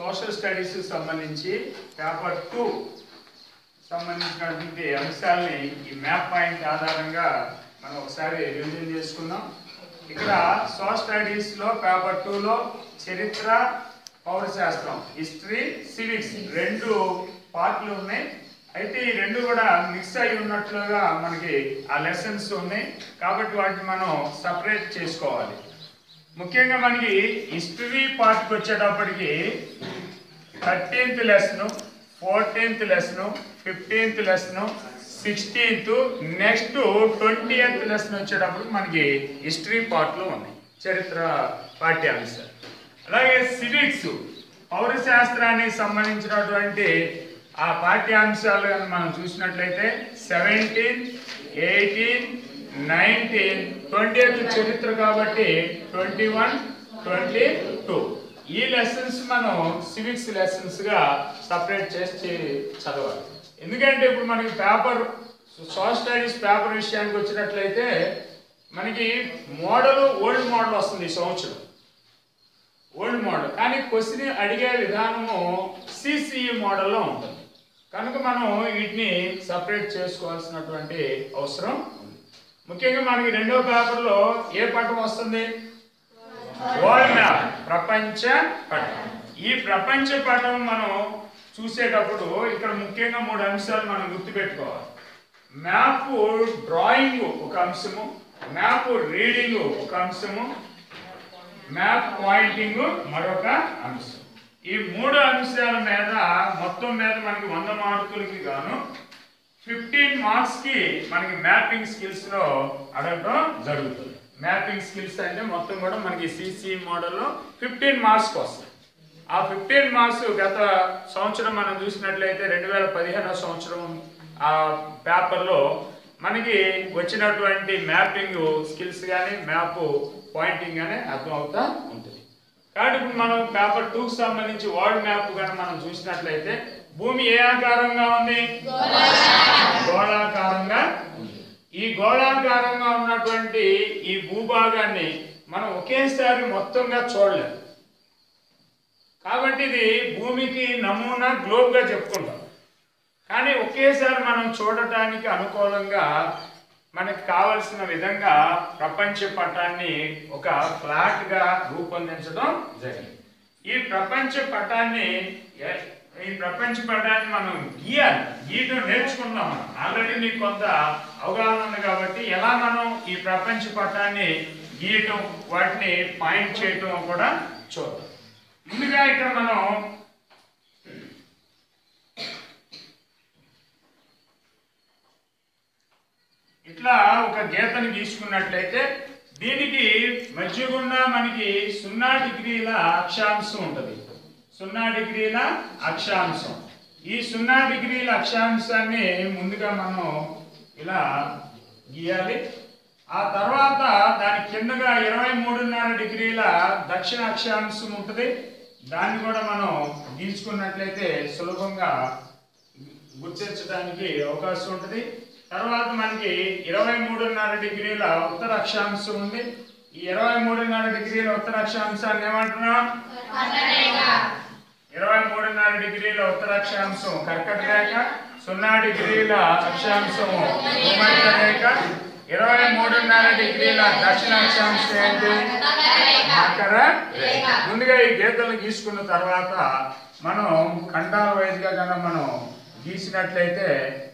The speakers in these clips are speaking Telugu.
సోషల్ స్టడీస్ సంబంధించి పేపర్ టూ సంబంధించినటువంటి అంశాలని ఈ మ్యాప్ పాయింట్ ఆధారంగా మనం ఒకసారి రివిజన్ చేసుకుందాం ఇక్కడ సోషల్ స్టడీస్ లో పేపర్ టూలో చరిత్ర పౌరశాస్త్రం హిస్టరీ సివిక్స్ రెండు పార్ట్లు ఉన్నాయి అయితే ఈ రెండు కూడా మిక్స్ అయి ఉన్నట్లుగా మనకి ఆ లెసన్స్ ఉన్నాయి కాబట్టి వాటిని మనం సపరేట్ చేసుకోవాలి ముఖ్యంగా మనకి హిస్టరీ పార్ట్కి వచ్చేటప్పటికి thirteenth lesson fourteenth lesson fifteenth lesson sixteenth next twenty eighth lesson వచ్చేటప్పుడు మనకి హిస్టరీ పార్ట్లో ఉన్నాయి చరిత్ర పాఠ్యాంశాలు అలాగే సివిక్స్ పౌరశాస్త్రానికి సంబంధించినటువంటి ఆ పాఠ్యాంశాలు కానీ మనం చూసినట్లయితే seventeen eighteen nineteen twenty eighth చరిత్ర కాబట్టి ట్వంటీ వన్ ట్వంటీ టూ ఈ లెసన్స్ మనం సివిక్స్ లెసన్స్ గా సపరేట్ చేసి చదవాలి ఎందుకంటే ఇప్పుడు మనకి పేపర్ సోషల్ స్టడీస్ పేపర్ విషయానికి వచ్చినట్లయితే మనకి మోడల్ ఓల్డ్ మోడల్ వస్తుంది ఈ సంవత్సరం ఓల్డ్ మోడల్ కానీ క్వశ్చన్ అడిగే విధానము సిసిఈ మోడల్లో ఉంటుంది కనుక మనం వీటిని సపరేట్ చేసుకోవాల్సినటువంటి అవసరం ఉంది ముఖ్యంగా మనకి రెండో పేపర్లో ఏ పటం వస్తుంది వరల్డ్ మ్యాప్ ప్రపంచ పటం ఈ ప్రపంచ పటం మనం చూసేటప్పుడు ఇక్కడ ముఖ్యంగా మూడు అంశాలు మనం గుర్తుపెట్టుకోవాలి మ్యాప్ డ్రాయింగ్ ఒక అంశము మ్యాప్ రీడింగ్ ఒక అంశము మ్యాప్ పాయింటింగ్ మరొక అంశం ఈ మూడు అంశాల మీద మొత్తం మీద మనకి వంద మార్కులకి గాను ఫిఫ్టీన్ మార్క్స్ కి మనకి మ్యాపింగ్ స్కిల్స్ లో అడగడం జరుగుతుంది మ్యాపింగ్ స్కిల్స్ అంటే మొత్తం కూడా మనకి సిసి మోడల్లో ఫిఫ్టీన్ మార్క్స్ వస్తాయి ఆ ఫిఫ్టీన్ మార్క్స్ గత సంవత్సరం మనం చూసినట్లయితే రెండు వేల పదిహేనో సంవత్సరం ఆ పేపర్లో మనకి వచ్చినటువంటి మ్యాపింగ్ స్కిల్స్ కానీ మ్యాప్ పాయింటింగ్ కానీ అర్థం అవుతా ఉంటుంది కాబట్టి ఇప్పుడు మనం పేపర్ టూకి సంబంధించి వరల్డ్ మ్యాప్ కానీ మనం చూసినట్లయితే భూమి ఏ ఆకారంగా ఉంది గోళాకారంగా ఉంది ఈ గోళాకారంగా ఉన్నటువంటి ఈ భూభాగాన్ని మనం ఒకేసారి మొత్తంగా చూడలేము కాబట్టి ఇది భూమికి నమూనా గ్లోబ్ గా చెప్పుకుంటాం కానీ ఒకేసారి మనం చూడటానికి అనుకూలంగా మనకి కావలసిన విధంగా ప్రపంచ పటాన్ని ఒక ఫ్లాట్ గా రూపొందించడం జరిగింది ఈ ప్రపంచ పటాన్ని ఎ- ఈ ప్రపంచ పటాన్ని మనం గీయాలి గీయటం నేర్చుకున్నాం మనం ఆల్రెడీ మీకు కొంత అవగాహన ఉంది కాబట్టి ఎలా మనం ఈ ప్రపంచ పటాన్ని గీయటం వాటిని పాయింట్ చేయటం కూడా చూద్దాం ముందుగా ఇక్కడ మనం ఇట్లా ఒక గీతను గీసుకున్నట్లయితే దీనికి మధ్య గుండా మనకి సున్నా డిగ్రీల అక్షాంశం ఉంటుంది సున్నా డిగ్రీల అక్షాంశం ఈ సున్నా డిగ్రీల అక్షాంశాన్ని ముందుగా మనం ఇలా గీయాలి ఆ తర్వాత దాని కిందగా ఇరవై మూడున్నర డిగ్రీల దక్షిణ అక్షాంశం ఉంటుంది దాన్ని కూడా మనం గీసుకున్నట్లయితే సులభంగా గుర్తించడానికి అవకాశం ఉంటుంది తర్వాత మనకి ఇరవై మూడున్నర డిగ్రీల ఉత్తర అక్షాంశం ఉంది ఈ ఇరవై మూడున్నర డిగ్రీల ఉత్తర అక్షాంశాన్ని ఏమంటున్నాం ఇరవై మూడున్నర డిగ్రీల ఉత్తర అక్షాంశం కర్కట రేఖ సున్నా డిగ్రీల అక్షాంశం భూమధ్య రేఖ ఇరవై మూడున్నర డిగ్రీల దక్షిణ అక్షాంశం ఏంటి మకర రేఖ ముందుగా ఈ గీతలను గీసుకున్న తర్వాత మనం ఖండాల వైజ్గా కనుక మనం గీసినట్లయితే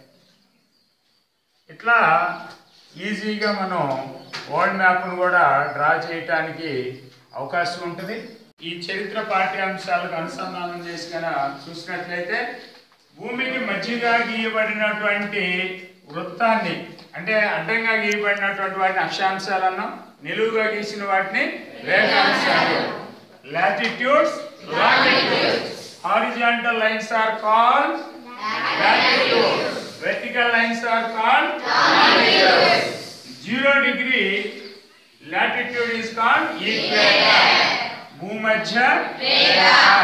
ఇట్లా ఈజీగా మనం వరల్డ్ మ్యాప్ను కూడా డ్రా చేయటానికి అవకాశం ఉంటుంది ఈ చరిత్ర పాఠ్యాంశాలకు అనుసంధానం చేసి కనుక చూసినట్లయితే భూమికి మధ్యగా గీయబడినటువంటి వృత్తాన్ని అంటే అడ్డంగా గీయబడినటువంటి వాటిని అక్షాంశాలను నిలువుగా గీసిన వాటిని రేఖాంశాలు latitudes horizontal lines are called latitudes. Vertical lines are called zero degree. Latitude is called equator. భూమధ్య రేఖ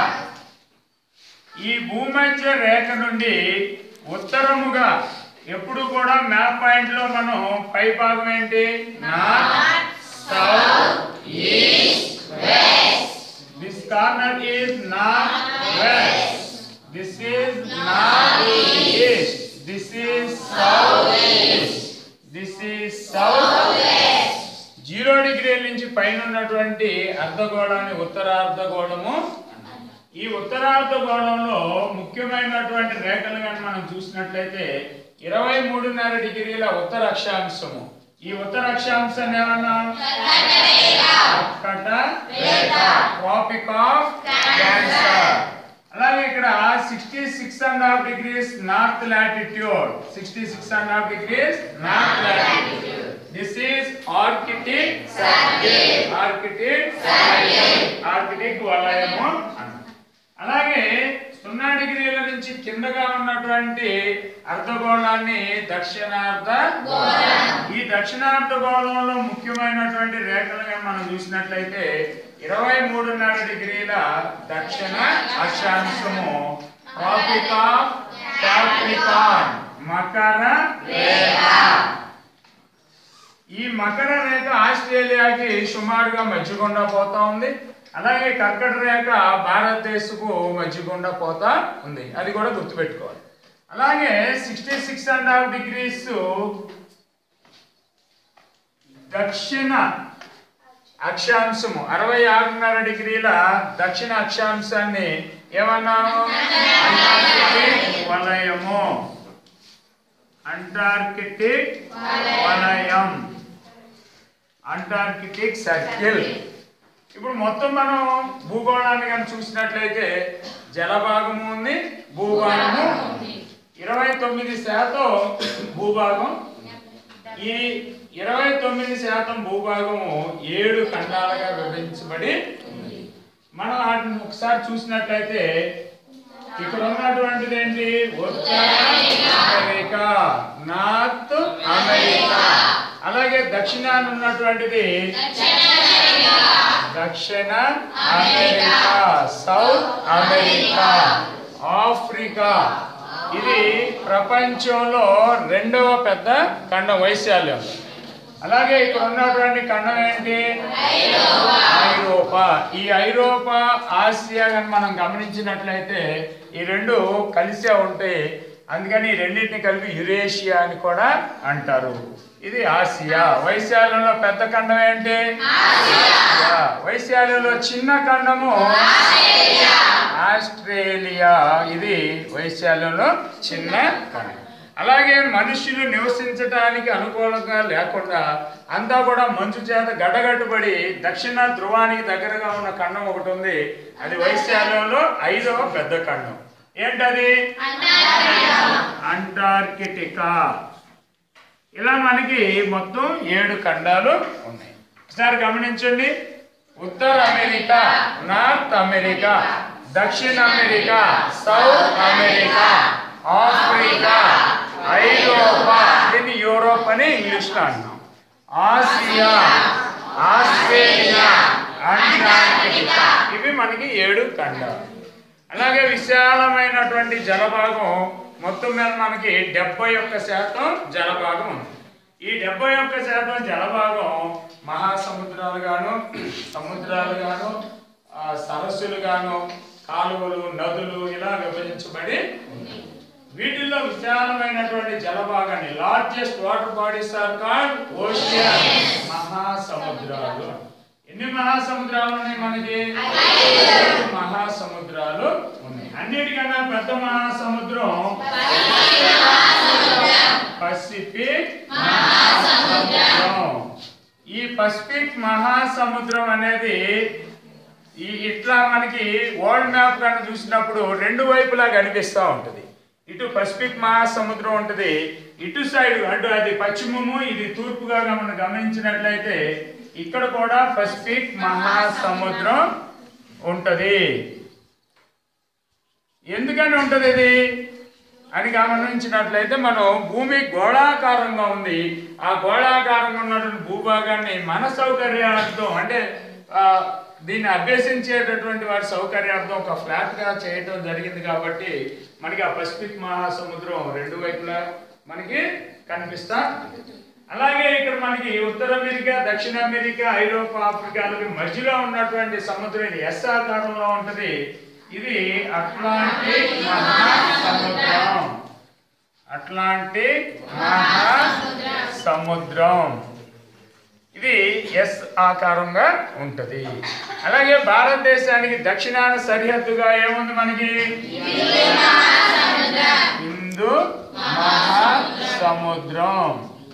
ఈ భూమధ్య రేఖ నుండి ఉత్తరముగా ఎప్పుడు కూడా మ్యాప్ పాయింట్ లో మనం పై భాగం ఏంటి north south east west this corner is north పైన ఉన్నటువంటి అర్ధగోళాన్ని ఉత్తరార్ధగోళము అన్నాం. ఈ ఉత్తరార్ధగోళంలో ముఖ్యమైనటువంటి రేఖలు కానీ మనం చూసినట్లయితే ఇరవై మూడున్నర డిగ్రీల ఉత్తర అక్షాంశము ఈ ఉత్తర అక్షాంశాన్ని ఏమన్నా కర్కట ట్రాపిక్ ఆఫ్ క్యాన్సర్ అలాగే ఇక్కడ sixty six and half degrees north latitude sixty six and half degrees north latitude this is Arctic Circle Arctic Arctic వలయము అన్నాం. అలాగే సున్నా డిగ్రీల నుంచి కిందగా ఉన్నటువంటి అర్ధగోళాన్ని దక్షిణార్ధ ఈ దక్షిణార్ధ గోళంలో ముఖ్యమైనటువంటి రేఖలుగా మనం చూసినట్లయితే ఇరవై మూడున్నర డిగ్రీల దక్షిణ అక్షాంశము ట్రాపిక్ ఆఫ్ క్యాప్రికాన్ మకర రేఖ ఈ మకర రేఖ ఆస్ట్రేలియాకి సుమారుగా మధ్యగుండా పోతా ఉంది అలాగే కర్కట రేఖ భారతదేశకు మధ్యగుండా పోతా ఉంది అది కూడా గుర్తుపెట్టుకోవాలి అలాగే sixty six and half degrees దక్షిణ అక్షాంశము అరవై ఆరున్నర డిగ్రీల దక్షిణ అక్షాంశాన్ని ఏమన్నాము అంటార్కిటిక్ వలయము అంటార్కిటిక్ వలయం అంటార్కిటిక్ సర్కిల్ ఇప్పుడు మొత్తం మనం భూగోళాన్ని కానీ చూసినట్లయితే జలభాగము ఉంది భూభాగము ఇరవై తొమ్మిది శాతం భూభాగం ఈ ఇరవై తొమ్మిది శాతం భూభాగము ఏడు ఖండాలుగా విభజించబడి మనం వాటిని ఒకసారి చూసినట్లయితే ఇక్కడ ఉన్నటువంటిది ఏంటి ఉత్తర అమెరికా నార్త్ అమెరికా అలాగే దక్షిణాన ఉన్నటువంటిది దక్షిణ అమెరికా సౌత్ అమెరికా ఆఫ్రికా ఇది ప్రపంచంలో రెండవ పెద్ద ఖండం వైశాల్యం అలాగే ఇక్కడ ఉన్నటువంటి ఖండం ఏంటి ఐరోపా ఈ ఐరోపా ఆసియా కానీ మనం గమనించినట్లయితే ఈ రెండు కలిసే ఉంటాయి అందుకని ఈ రెండింటిని కలిపి యురేషియా అని కూడా అంటారు ఇది ఆసియా వైశాల్యంలో పెద్ద ఖండం ఏంటి ఆసియా. వైశాల్యంలో చిన్న ఖండము ఆస్ట్రేలియా ఇది వైశాల్యంలో చిన్న ఖండం అలాగే మనుషులు నివసించడానికి అనుకూలంగా లేకుండా అంతా కూడా మంచు చేత గడ్డగట్టుబడి దక్షిణ ధ్రువానికి దగ్గరగా ఉన్న ఖండం ఒకటి ఉంది అది వైశాల్యంలో ఐదవ పెద్ద ఖండం ఏంటది అంటార్కిటికా ఇలా మనకి మొత్తం ఏడు ఖండాలు ఉన్నాయి ఒకసారి గమనించండి ఉత్తర అమెరికా నార్త్ అమెరికా దక్షిణ అమెరికా సౌత్ అమెరికా ఆఫ్రికా ఐరోపా దీన్ని యూరోప్ అని ఇంగ్లీష్లో అంటాం ఆసియా ఆస్ట్రేలియా అంటార్కిటికా ఇవి మనకి ఏడు ఖండాలు అలాగే విశాలమైనటువంటి జలభాగం మొత్తం మీద మనకి డెబ్బై ఒక్క శాతం జలభాగం ఉంది ఈ డెబ్బై ఒక్క శాతం జలభాగం మహాసముద్రాలు గాను సముద్రాలు గాను ఆ, సరస్సులు గాను కాలువలు నదులు ఇలా విభజించబడి ఉంది. వీటిల్లో విశాలమైనటువంటి జలభాగాన్ని largest water bodies are called ocean మహాసముద్రాలు ఎన్ని మహాసముద్రాలు ఉన్నాయి మనకి ఐదు మహాసముద్రాలు ఉన్నాయి అన్నిటికన్నా పెద్ద మహాసముద్రం పసిఫిక్ మహాసముద్రం ఈ పసిఫిక్ మహాసముద్రం అనేది ఈ ఇట్లా మనకి వరల్డ్ మ్యాప్ కనుక చూసినప్పుడు రెండు వైపులా కనిపిస్తూ ఉంటుంది ఇటు పసిఫిక్ మహాసముద్రం ఉంటుంది ఇటు సైడ్ అటు అది పశ్చిమము ఇది తూర్పుగా మనం గమనించినట్లయితే ఇక్కడ కూడా పసిఫిక్ మహాసముద్రం ఉంటది ఎందుకని ఉంటది ఇది అని గమనించినట్లయితే మనం భూమి గోళాకారంగా ఉంది ఆ గోళాకారంగా ఉన్నటువంటి భూభాగాన్ని మన సౌకర్యార్థం అంటే ఆ, దీన్ని అభ్యసించేటటువంటి వారి సౌకర్యార్థం ఒక ఫ్లాట్ గా చేయటం జరిగింది కాబట్టి మనకి ఆ పసిఫిక్ మహాసముద్రం రెండు వైపులా మనకి కనిపిస్తా ఉంది. అలాగే ఇక్కడ మనకి ఉత్తర అమెరికా దక్షిణ అమెరికా ఐరోపా ఆఫ్రికాలకి మధ్యలో ఉన్నటువంటి సముద్రం ఇది ఎస్ ఆకారంలో ఉంటది ఇది అట్లాంటిక్ మహాసముద్రం అట్లాంటిక్ మహాసముద్రం ఇది ఎస్ ఆకారంగా ఉంటుంది అలాగే భారతదేశానికి దక్షిణాన సరిహద్దుగా ఏముంది మనకి హిందూ మహాసముద్రం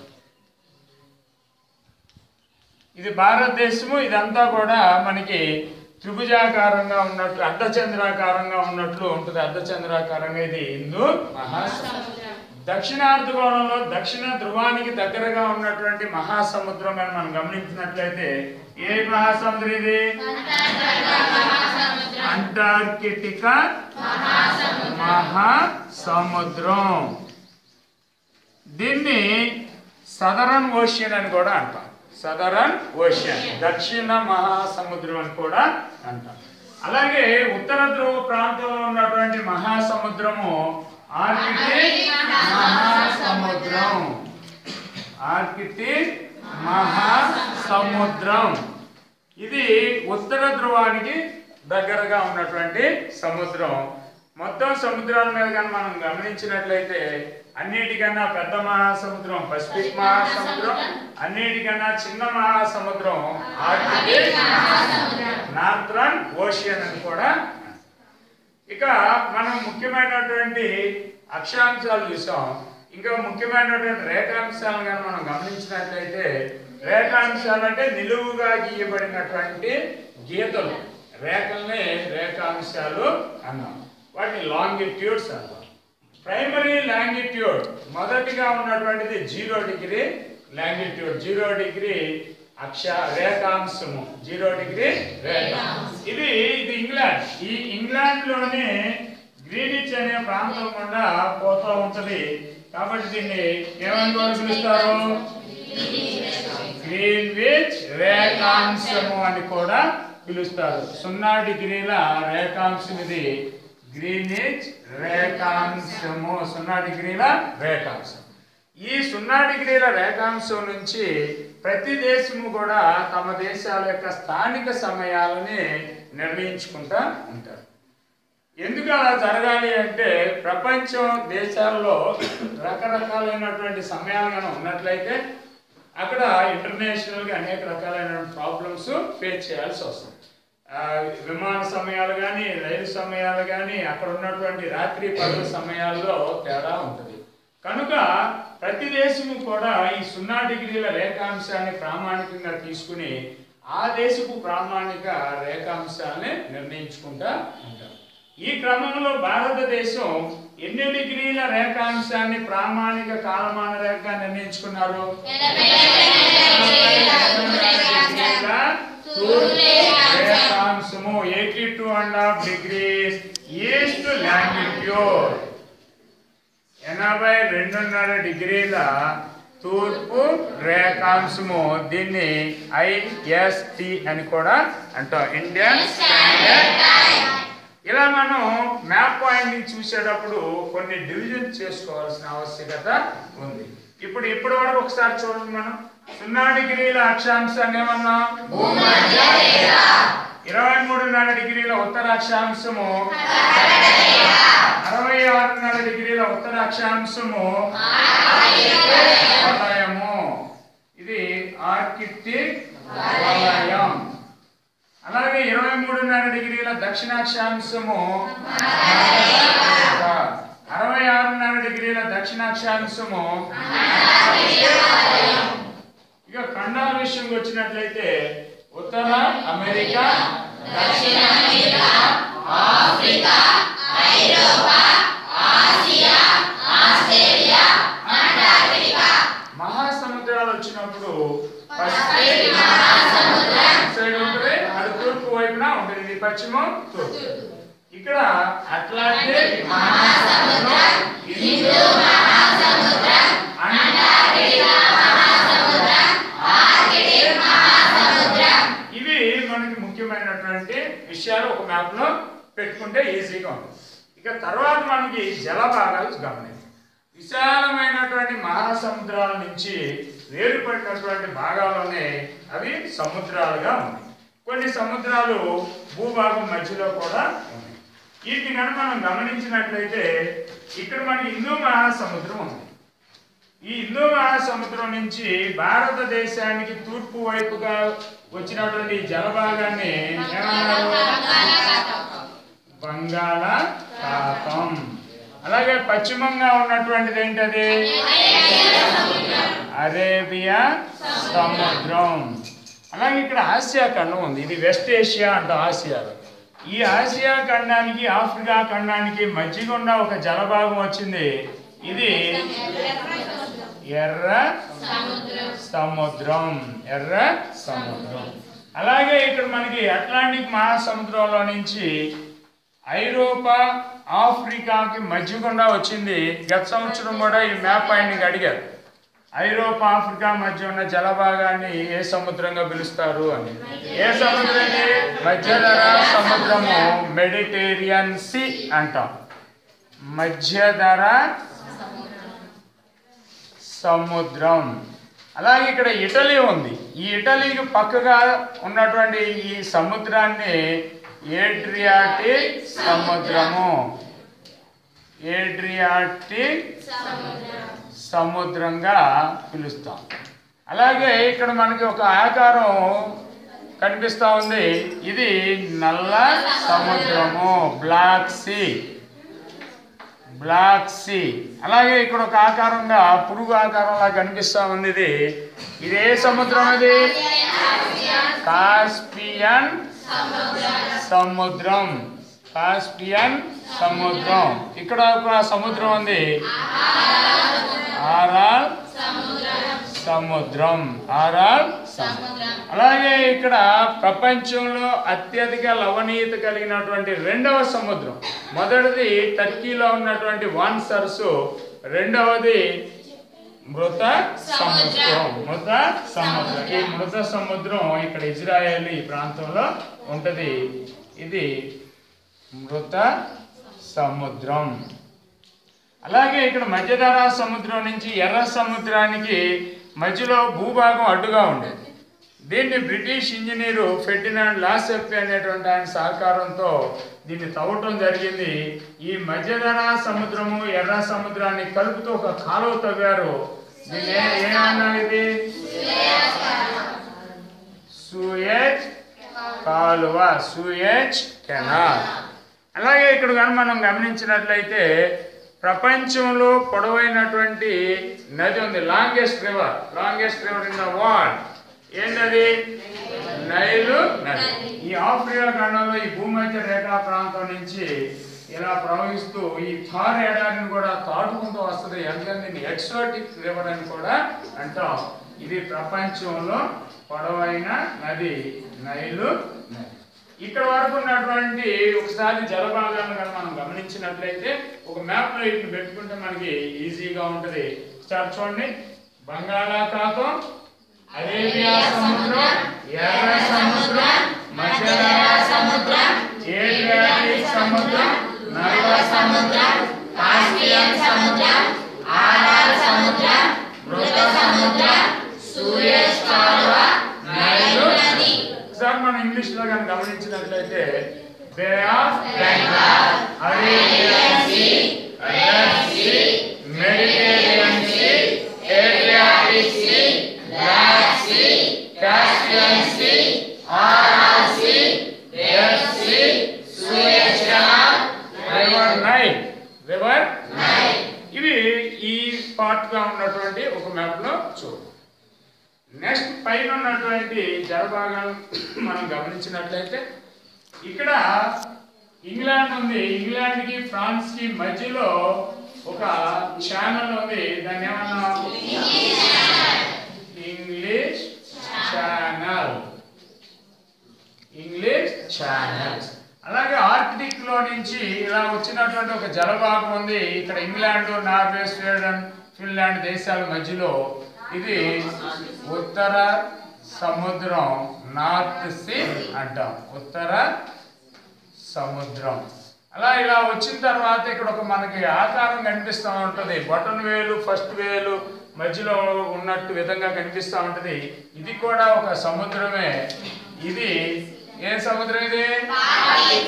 ఇది భారతదేశము ఇదంతా కూడా మనకి త్రిభుజాకారంగా ఉన్నట్లు అర్ధచంద్రాకారంగా ఉన్నట్లు ఉంటుంది అర్ధచంద్రాకారంగా ఇది హిందూ మహాసముద్రం దక్షిణార్ధగోళంలో దక్షిణ ధ్రువానికి దగ్గరగా ఉన్నటువంటి మహాసముద్రం అని మనం గమనించినట్లయితే ఏ మహాసముద్రం ఇది అంటార్కిటికా మహాసముద్రం దీన్ని సదరన్ ఓషియన్ అని కూడా అంటాం సదరన్ ఓషియన్ దక్షిణ మహాసముద్రం అని కూడా అంటాం అలాగే ఉత్తర ధ్రువ ప్రాంతంలో ఉన్నటువంటి మహాసముద్రము ఆర్కిటిక్ మహాసముద్రం ఆర్కిటిక్ మహాసముద్రం ఇది ఉత్తర ధ్రువానికి దగ్గరగా ఉన్నటువంటి సముద్రం మొత్తం సముద్రాల మీద కానీ మనం గమనించినట్లయితే అన్నిటికన్నా పెద్ద మహాసముద్రం పసిఫిక్ మహాసముద్రం అన్నిటికన్నా చిన్న మహాసముద్రం ఆర్కిటిక్ నార్థరన్ ఓషియన్ అని కూడా ఇక మనం ముఖ్యమైనటువంటి అక్షాంశాలు చూసాం ఇంకా ముఖ్యమైనటువంటి రేఖాంశాలను కానీ మనం గమనించినట్లయితే రేఖాంశాలు అంటే నిలువుగా గీయబడినటువంటి గీతలు రేఖల్ని రేఖాంశాలు అన్నాం వాటిని లాంగిట్యూడ్స్ అన్నాం ప్రైమరీ లాంగిట్యూడ్ మొదటిగా ఉన్నటువంటిది zero degree longitude zero degree అక్ష రేఖాంశము జీరో డిగ్రీ రేఖాంశం ఇది ఇది ఇంగ్లాండ్ ఈ ఇంగ్లాండ్ లోనే గ్రీనిచ్ అనే ప్రాంతం గుండా పోతూ ఉంటది కాబట్టి దీన్ని ఏమని కూడా పిలుస్తారు గ్రీన్విచ్ రేఖాంశము అని కూడా పిలుస్తారు సున్నా డిగ్రీల రేఖాంశం ఇది గ్రీనిచ్ రేఖాంశము సున్నా డిగ్రీల రేఖాంశం ఈ సున్నా డిగ్రీల రేఖాంశం నుంచి ప్రతి దేశము కూడా తమ దేశాల యొక్క స్థానిక సమయాలని నిర్ణయించుకుంటా ఉంటారు ఎందుకు అలా జరగాలి అంటే ప్రపంచం దేశాల్లో రకరకాలైనటువంటి సమయాలు కనుక ఉన్నట్లయితే అక్కడ ఇంటర్నేషనల్గా అనేక రకాలైన ప్రాబ్లమ్స్ ఫేస్ చేయాల్సి వస్తుంది ఆ, విమాన సమయాలు కానీ రైలు సమయాలు కానీ అక్కడ ఉన్నటువంటి రాత్రి పగలు సమయాల్లో తేడా ఉంటుంది కనుక ప్రతి దేశము కూడా ఈ సున్నా డిగ్రీల రేఖాంశాన్ని ప్రామాణికంగా తీసుకుని ఆ దేశపు ప్రామాణిక రేఖాంశాన్ని నిర్ణయించుకుంటా ఉంటారు ఈ క్రమంలో భారతదేశం ఎన్ని డిగ్రీల రేఖాంశాన్ని ప్రామాణిక కాలమాన రేఖ నిర్ణయించుకున్నారు రేఖాంశము eighty two and half degrees east longitude ఎనభై రెండున్నర డిగ్రీల తూర్పు రేఖాంశము దీన్ని ఐఎస్టి అని కూడా అంటాం ఇండియన్ స్టాండర్డ్ ఇలా మనం మ్యాప్ పాయింట్ ని చూసేటప్పుడు కొన్ని డివిజన్ చేసుకోవాల్సిన ఆవశ్యకత ఉంది ఇప్పుడు ఇప్పటి వరకు ఒకసారి చూడండి మనం సున్నా డిగ్రీల అక్షాంశాన్ని ఏమన్నాం ఇరవై మూడున్నర డిగ్రీల ఉత్తర అక్షాంశము అరవై ఆరున్నర డిగ్రీల ఉత్తర అక్షాంశము వలయము ఇది ఆర్కిటిక్ వలయం అలాగే ఇరవై మూడున్నర డిగ్రీల దక్షిణాక్షాంశము అరవై ఆరున్నర డిగ్రీల దక్షిణాక్షాంశము ఇక ఖండాల విషయంకి వచ్చినట్లయితే ఉత్తర అమెరికా దక్షిణ అమెరికా మహాసముద్రాలు వచ్చినప్పుడు పసిఫిక్ సైడ్ ఉంటుంది అది తూర్పు వైపున ఉంటుంది ఇది పశ్చిమం తూర్పు ఇక్కడ అట్లాంటిక్ మహాసముద్రం హిందూ అంటార్కిటిక్ ఇవి మనకి ముఖ్యమైనటువంటి విషయాలు ఒక మ్యాప్ లో పెట్టుకుంటే ఈజీగా ఉంటుంది ఇక తర్వాత మనకి జల భాగాలు గమనించాం విశాలమైనటువంటి మహాసముద్రాల నుంచి వేరుపడినటువంటి భాగాల్లోనే అవి సముద్రాలుగా ఉన్నాయి కొన్ని సముద్రాలు భూభాగం మధ్యలో కూడా ఉన్నాయి వీటిని కనుక మనం గమనించినట్లయితే ఇక్కడ మనకి హిందూ మహాసముద్రం ఉంది ఈ హిందూ మహాసముద్రం నుంచి భారతదేశానికి తూర్పు వైపుగా వచ్చినటువంటి ఈ జలభాగాన్ని ఏమన్నారు బంగాళాఖాతం అలాగే పశ్చిమంగా ఉన్నటువంటిది ఏంటది అరేబియా సముద్రం అలాగే ఇక్కడ ఆసియా ఖండం ఉంది ఇది వెస్ట్ ఏషియా అంట ఆసియాలో ఈ ఆసియా ఖండానికి ఆఫ్రికా ఖండానికి మధ్యగుండా ఒక జలభాగం వచ్చింది ఇది ఎర్ర సముద్రం ఎర్ర సముద్రం అలాగే ఇక్కడ మనకి అట్లాంటిక్ మహాసముద్రంలో నుంచి ఐరోపా ఆఫ్రికాకి మధ్యగుండా వచ్చింది గత సంవత్సరం కూడా ఈ మ్యాప్ ఆయనకి అడిగారు ఐరోపా ఆఫ్రికా మధ్య ఉన్న జలభాగాన్ని ఏ సముద్రంగా పిలుస్తారు అని ఏ సముద్రం ఇది మధ్యధర సముద్రము మెడిటేరియన్ సి అంటాం మధ్యధర సముద్రం అలాగే ఇక్కడ ఇటలీ ఉంది ఈ ఇటలీకి పక్కగా ఉన్నటువంటి ఈ సముద్రాన్ని ఏడ్రియాటిక్ సముద్రము ఏడ్రియాటిక్ సముద్రంగా పిలుస్తాం అలాగే ఇక్కడ మనకి ఒక ఆకారం కనిపిస్తా ఉంది ఇది నల్ల సముద్రము బ్లాక్ సీ బ్లాక్ సీ అలాగే ఇక్కడ ఒక ఆకారంగా పురుగు ఆకారంలా కనిపిస్తా ఉంది ఇది ఇది ఏ సముద్రం ఇది కాస్పియన్ సముద్రం కాస్పియన్ సముద్రం ఇక్కడ ఒక సముద్రం ఉంది ఆరాల్ సముద్రం ఆరాల్ సముద్రం అలాగే ఇక్కడ ప్రపంచంలో అత్యధిక లవణీయత కలిగినటువంటి రెండవ సముద్రం మొదటిది టర్కీలో ఉన్నటువంటి వాన్ సరస్సు రెండవది మృత సముద్రం మృత సముద్రం ఈ మృత సముద్రం ఇక్కడ ఇజ్రాయేల్ ఈ ప్రాంతంలో ఉంటది ఇది మృత సముద్రం అలాగే ఇక్కడ మధ్యధరా సముద్రం నుంచి ఎర్ర సముద్రానికి మధ్యలో భూభాగం అడ్డుగా ఉండేది దీన్ని బ్రిటిష్ ఇంజనీరు ఫెర్డినాండ్ లాసెప్పి అనేటువంటి ఆయన సహకారంతో దీన్ని తవ్వటం జరిగింది ఈ మధ్యధరా సముద్రము ఎర్ర సముద్రాన్ని కలుపుతూ ఒక కాలువ తవ్వారు దీన్ని ఏ- ఏమన్నారు ఇది సూయజ్ కాలువ సూయజ్ కెనాల్ అలాగే ఇక్కడ కానీ మనం గమనించినట్లయితే ప్రపంచంలో పొడవైనటువంటి నది ఉంది longest river longest river in the world ఏంటది నైలు నది ఈ ఆఫ్రికా ఖండంలో ఈ భూమధ్య రేఖా ప్రాంతం నుంచి ఇలా ప్రవహిస్తూ ఈ థార్ ఎడారిని కూడా తాటుకుంటూ వస్తుంది ఎందుకంటే దీన్ని ఎక్సోటిక్ రివర్ అని కూడా అంటాం ఇది ప్రపంచంలో పొడవైన నది నైలు నది ఇక్కడ వరకు ఉన్నటువంటి ఒకసారి జలభాగాలను కనుక మనం గమనించినట్లయితే ఒక మ్యాప్ లో వీటిని పెట్టుకుంటే మనకి ఈజీగా ఉంటది ఒకసారి చూడండి బంగాళాఖాతం అరేబియా సముద్రం ఎర్ర సముద్రం మధ్యధరా సముద్రం ఏడ్రియాటిక్ సముద్రం నల్ల సముద్రం కాస్పియన్ సముద్రం ఆరాల్ సముద్రం మృత సముద్రం సూయజ్ కాలువ నైలు నది ఒకసారి మనం ఇంగ్లీష్ లో కనుక గమనించినట్లయితే bay of Bengal Arabian Sea Red Sea Mediterranean Sea Adriatic Sea Black Sea Caspian Sea Aral Sea Dead Sea Suez Canal river Nile river Nile ఇవి ఈ పార్ట్ గా ఉన్నటువంటి ఒక మ్యాప్ లో చూడు నెక్స్ట్ పైన ఉన్నటువంటి జలభాగాలు మనం గమనించినట్లయితే ఇక్కడ ఇంగ్లాండ్ ఉంది ఇంగ్లాండ్ కి ఫ్రాన్స్ కి మధ్యలో ఒక ఛానల్ ఉంది దాన్ని ఏమన్నా ఇంగ్లీష్ ఛానల్ ఇంగ్లీష్ ఛానల్ అలాగే ఆర్కిటిక్ లో నుంచి ఇలా వచ్చినటువంటి ఒక జలభాగం ఉంది ఇక్కడ ఇంగ్లాండ్ నార్వే స్వీడన్ ఫిన్లాండ్ దేశాల మధ్యలో ఇది ఉత్తర సముద్రం నార్త్ సీ అంటాం ఉత్తర సముద్రం అలా ఇలా వచ్చిన తర్వాత ఇక్కడ ఒక మనకి ఆకారం కనిపిస్తూ ఉంటుంది బటన్ వేలు ఫస్ట్ వేలు మధ్యలో ఉన్నట్టు విధంగా కనిపిస్తూ ఉంటుంది ఇది కూడా ఒక సముద్రమే ఇది ఏ సముద్రం ఇది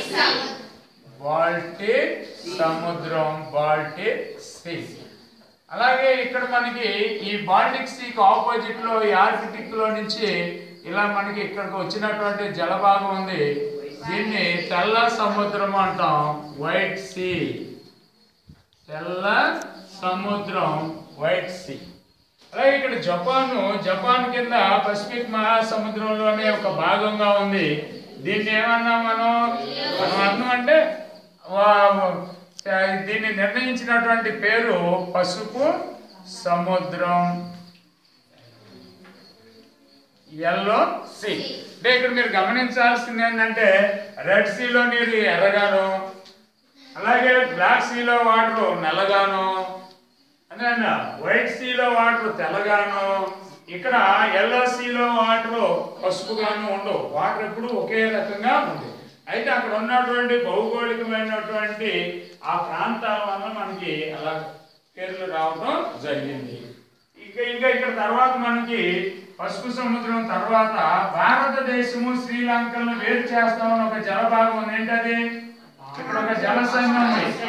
బాల్టిక్ సముద్రం బాల్టిక్ సీ అలాగే ఇక్కడ మనకి ఈ బాల్టిక్ సీకి ఆపోజిట్ లో ఈ ఆర్కిటిక్ లో నుంచి ఇలా మనకి ఇక్కడికి వచ్చినటువంటి జలభాగం ఉంది దీన్ని తెల్ల సముద్రం అంటాం వైట్ సీ తెల్ల సముద్రం వైట్ సీ అలాగే ఇక్కడ జపాన్ జపాన్ కింద పసిఫిక్ మహాసముద్రంలోనే ఒక భాగంగా ఉంది దీన్ని ఏమన్నా మనం మనం అర్థం అంటే వా- దీన్ని నిర్ణయించినటువంటి పేరు పసుపు సముద్రం ఎల్లో సీ అంటే ఇక్కడ మీరు గమనించాల్సింది ఏంటంటే రెడ్ సీలో నీరు ఎర్రగాను అలాగే బ్లాక్ సీలో వాటర్ నల్లగాను అదే వైట్ సీలో వాటర్ తెల్లగాను ఇక్కడ ఎల్లో సీలో వాటర్ పసుపుగాను ఉండవు వాటర్ ఎప్పుడు ఒకే రకంగా ఉంది అయితే అక్కడ ఉన్నటువంటి భౌగోళికమైనటువంటి ఆ ప్రాంతాల వల్ల మనకి అలా పేర్లు రావడం జరిగింది ఇంకా ఇంకా ఇక్కడ తర్వాత మనకి పసుపు సముద్రం తర్వాత భారతదేశము శ్రీలంకను వేరు చేస్తామని ఒక జలభాగం ఉంది ఏంటది ఇక్కడ ఒక జల సంఘం ఉంది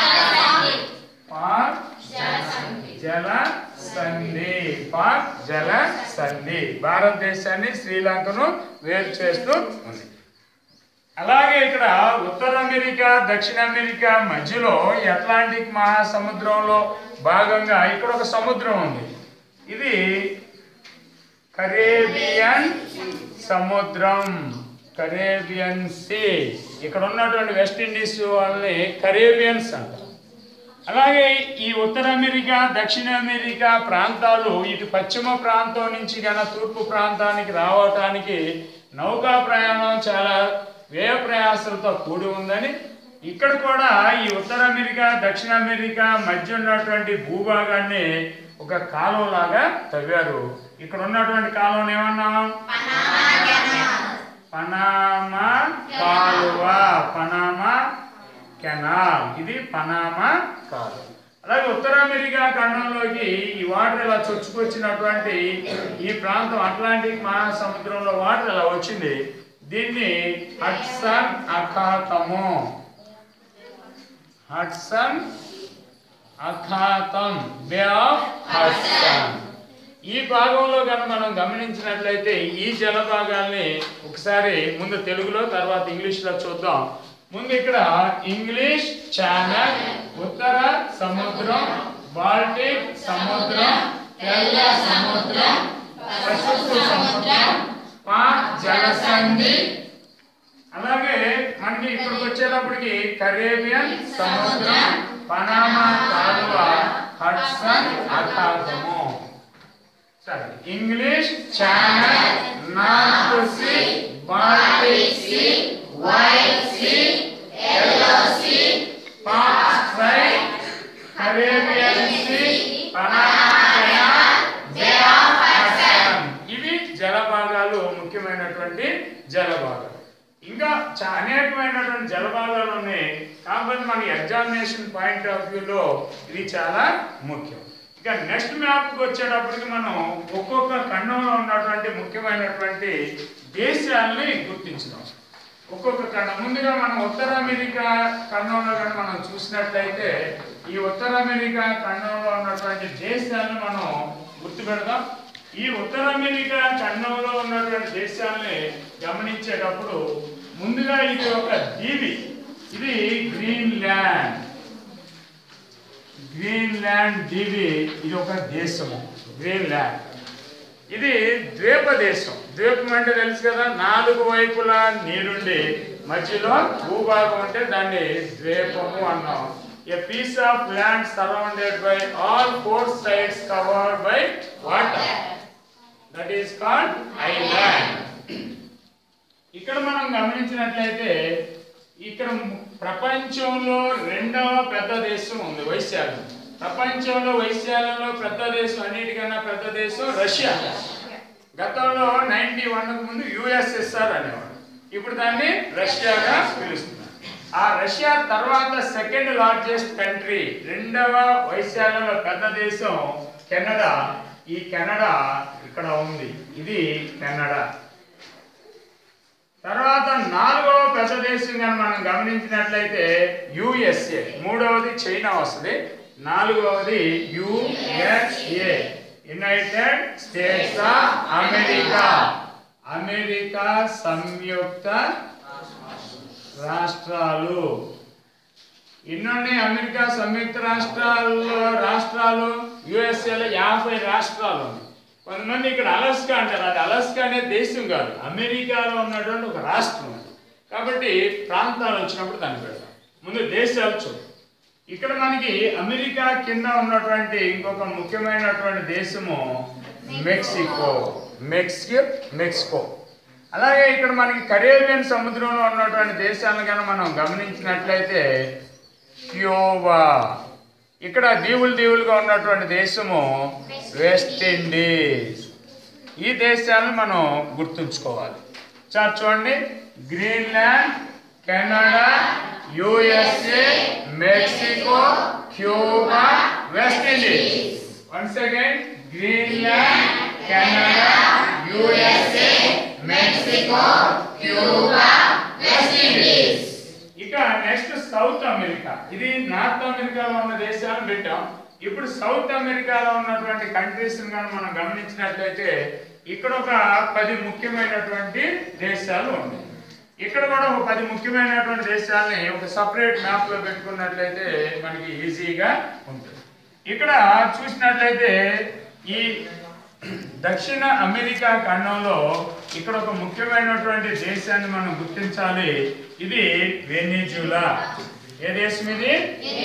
పాక్ జల సంధి పాక్ జల సంధి భారతదేశాన్ని శ్రీలంకను వేరు చేస్తూ ఉంది అలాగే ఇక్కడ ఉత్తర అమెరికా దక్షిణ అమెరికా మధ్యలో ఈ అట్లాంటిక్ మహాసముద్రంలో భాగంగా ఇక్కడ ఒక సముద్రం ఉంది ఇది కరేబియన్ సముద్రం కరేబియన్ సీ ఇక్కడ ఉన్నటువంటి వెస్ట్ ఇండీస్ వాళ్ళని కరేబియన్స్ అంటారు అలాగే ఈ ఉత్తర అమెరికా దక్షిణ అమెరికా ప్రాంతాలు ఇటు పశ్చిమ ప్రాంతం నుంచి గన తూర్పు ప్రాంతానికి రావటానికి నౌకా ప్రయాణం చాలా వ్యయ ప్రయాసాలతో కూడి ఉందని ఇక్కడ కూడా ఈ ఉత్తర అమెరికా దక్షిణ అమెరికా మధ్య ఉన్నటువంటి భూభాగాన్ని ఒక కాలువలాగా తవ్వారు ఇక్కడ ఉన్నటువంటి కాలువను ఏమన్నాం పనామా కాలువ పనామా కెనాల్ ఇది పనామా కాలువ అలాగే ఉత్తర అమెరికా ఖండంలోకి ఈ వాటర్ ఇలా చొచ్చుకొచ్చినటువంటి ఈ ప్రాంతం అట్లాంటిక్ మహాసముద్రంలో వాటర్ ఇలా వచ్చింది దీన్ని హడ్సన్ అఖాతము హడ్సన్ అఖాతం బే ఆఫ్ హడ్సన్ ఈ భాగంలో కనుక మనం గమనించినట్లయితే ఈ జల భాగాల్ని ఒకసారి ముందు తెలుగులో తర్వాత ఇంగ్లీష్లో చూద్దాం ముందు ఇక్కడ ఇంగ్లీష్ ఛానల్ ఉత్తర సముద్రం బాల్టిక్ సముద్రం తెల్ల సముద్రం పసిఫిక్ సముద్రం పాక్ జలసంధి అలాగే మనకి ఇక్కడికి వచ్చేటప్పటికి కరేబియన్ సముద్రం పనామా కాలువ హడ్సన్ అఖాతము సరే English Channel North Sea Baltic Sea White Sea Yellow Sea Palk Strait Caribbean Sea Panama Canal bay of Hudson ఇవి జలభాగాలు ముఖ్యమైనటువంటి జలభాగాలు ఇంకా చా- అనేకమైనటువంటి జలభాగాలు ఉన్నాయి కాకపోతే మన ఎగ్జామినేషన్ పాయింట్ ఆఫ్ వ్యూలో ఇది చాలా ముఖ్యం ఇక నెక్స్ట్ మ్యాప్కి వచ్చేటప్పటికి మనం ఒక్కొక్క ఖండంలో ఉన్నటువంటి ముఖ్యమైనటువంటి దేశాలని గుర్తించడం ఒక్కొక్క ఖండం ముందుగా మనం ఉత్తర అమెరికా ఖండంలో కానీ మనం చూసినట్లయితే ఈ ఉత్తర అమెరికా ఖండంలో ఉన్నటువంటి దేశాలను మనం గుర్తుపెడదాం ఈ ఉత్తర అమెరికా ఖండంలో ఉన్నటువంటి దేశాలని గమనించేటప్పుడు ముందుగా ఇది ఒక దీవి ఇది గ్రీన్లాండ్ గ్రీన్లాండ్ దీవి ఇది ఒక దేశము గ్రీన్లాండ్ ఇది ద్వీప దేశం ద్వీపం అంటే తెలుసు కదా నాలుగు వైపులా నీరుండి మధ్యలో భూభాగం అంటే దాన్ని ద్వీపము అన్నాం a piece of land surrounded by all four sides covered by water that is called island ఇక్కడ మనం గమనించినట్లయితే ఇక్కడ ము- ప్రపంచంలో రెండవ పెద్ద దేశం ఉంది వైశాల్యం ప్రపంచంలో వైశాల్యంలో పెద్ద దేశం అన్నిటికన్నా పెద్ద దేశం రష్యా గతంలో నైన్టీ వన్కు ముందు యుఎస్ఎస్ఆర్ అనేవాడు ఇప్పుడు దాన్ని రష్యాగా పిలుస్తున్నారు ఆ రష్యా తర్వాత సెకండ్ లార్జెస్ట్ కంట్రీ రెండవ వైశాల్యంలో పెద్ద దేశం కెనడా ఈ కెనడా ఇక్కడ ఉంది ఇది కెనడా తర్వాత నాలుగవ పెద్ద దేశం కానీ మనం గమనించినట్లయితే యుఎస్ఏ మూడవది చైనా వస్తుంది నాలుగవది USA United States of America America సంయుక్త రాష్ట్రాలు ఎన్నున్నాయి అమెరికా సంయుక్త రాష్ట్రాల్లో రాష్ట్రాలు యుఎస్ఏలో యాభై రాష్ట్రాలు ఉన్నాయి కొంతమంది ఇక్కడ అలస్కా అంటారు అది అలస్కా అనే దేశం కాదు అమెరికాలో ఉన్నటువంటి ఒక రాష్ట్రం అది కాబట్టి ప్రాంతాలు వచ్చినప్పుడు దాన్ని పెడతాం ముందు దేశాలు చూడు ఇక్కడ మనకి అమెరికా కింద ఉన్నటువంటి ఇంకొక ముఖ్యమైనటువంటి దేశము మెక్సికో మెక్సికో మెక్సికో అలాగే ఇక్కడ మనకి కరేబియన్ సముద్రంలో ఉన్నటువంటి దేశాలను కనుక మనం గమనించినట్లయితే క్యూబా ఇక్కడ దీవులు దీవులుగా ఉన్నటువంటి దేశము వెస్ట్ ఇండీస్ ఈ దేశాలను మనం గుర్తుంచుకోవాలి చాలా చూడండి Greenland Canada USA Mexico Cuba West Indies once again Greenland Canada USA Mexico Cuba West Indies ఇక నెక్స్ట్ సౌత్ అమెరికా ఇది నార్త్ అమెరికాలో ఉన్న దేశాలను పెట్టాం ఇప్పుడు సౌత్ అమెరికాలో ఉన్నటువంటి కంట్రీస్ కానీ మనం గమనించినట్లయితే ఇక్కడ ఒక పది ముఖ్యమైనటువంటి దేశాలు ఉన్నాయి ఇక్కడ కూడా ఒక పది ముఖ్యమైనటువంటి దేశాలని ఒక సపరేట్ మ్యాప్ లో పెట్టుకున్నట్లయితే మనకి ఈజీగా ఉంటుంది ఇక్కడ చూసినట్లయితే ఈ దక్షిణ అమెరికా ఖండంలో ఇక్కడ ఒక ముఖ్యమైనటువంటి దేశాన్ని మనం గుర్తించాలి ఇది వెనిజులా ఏ దేశం ఇది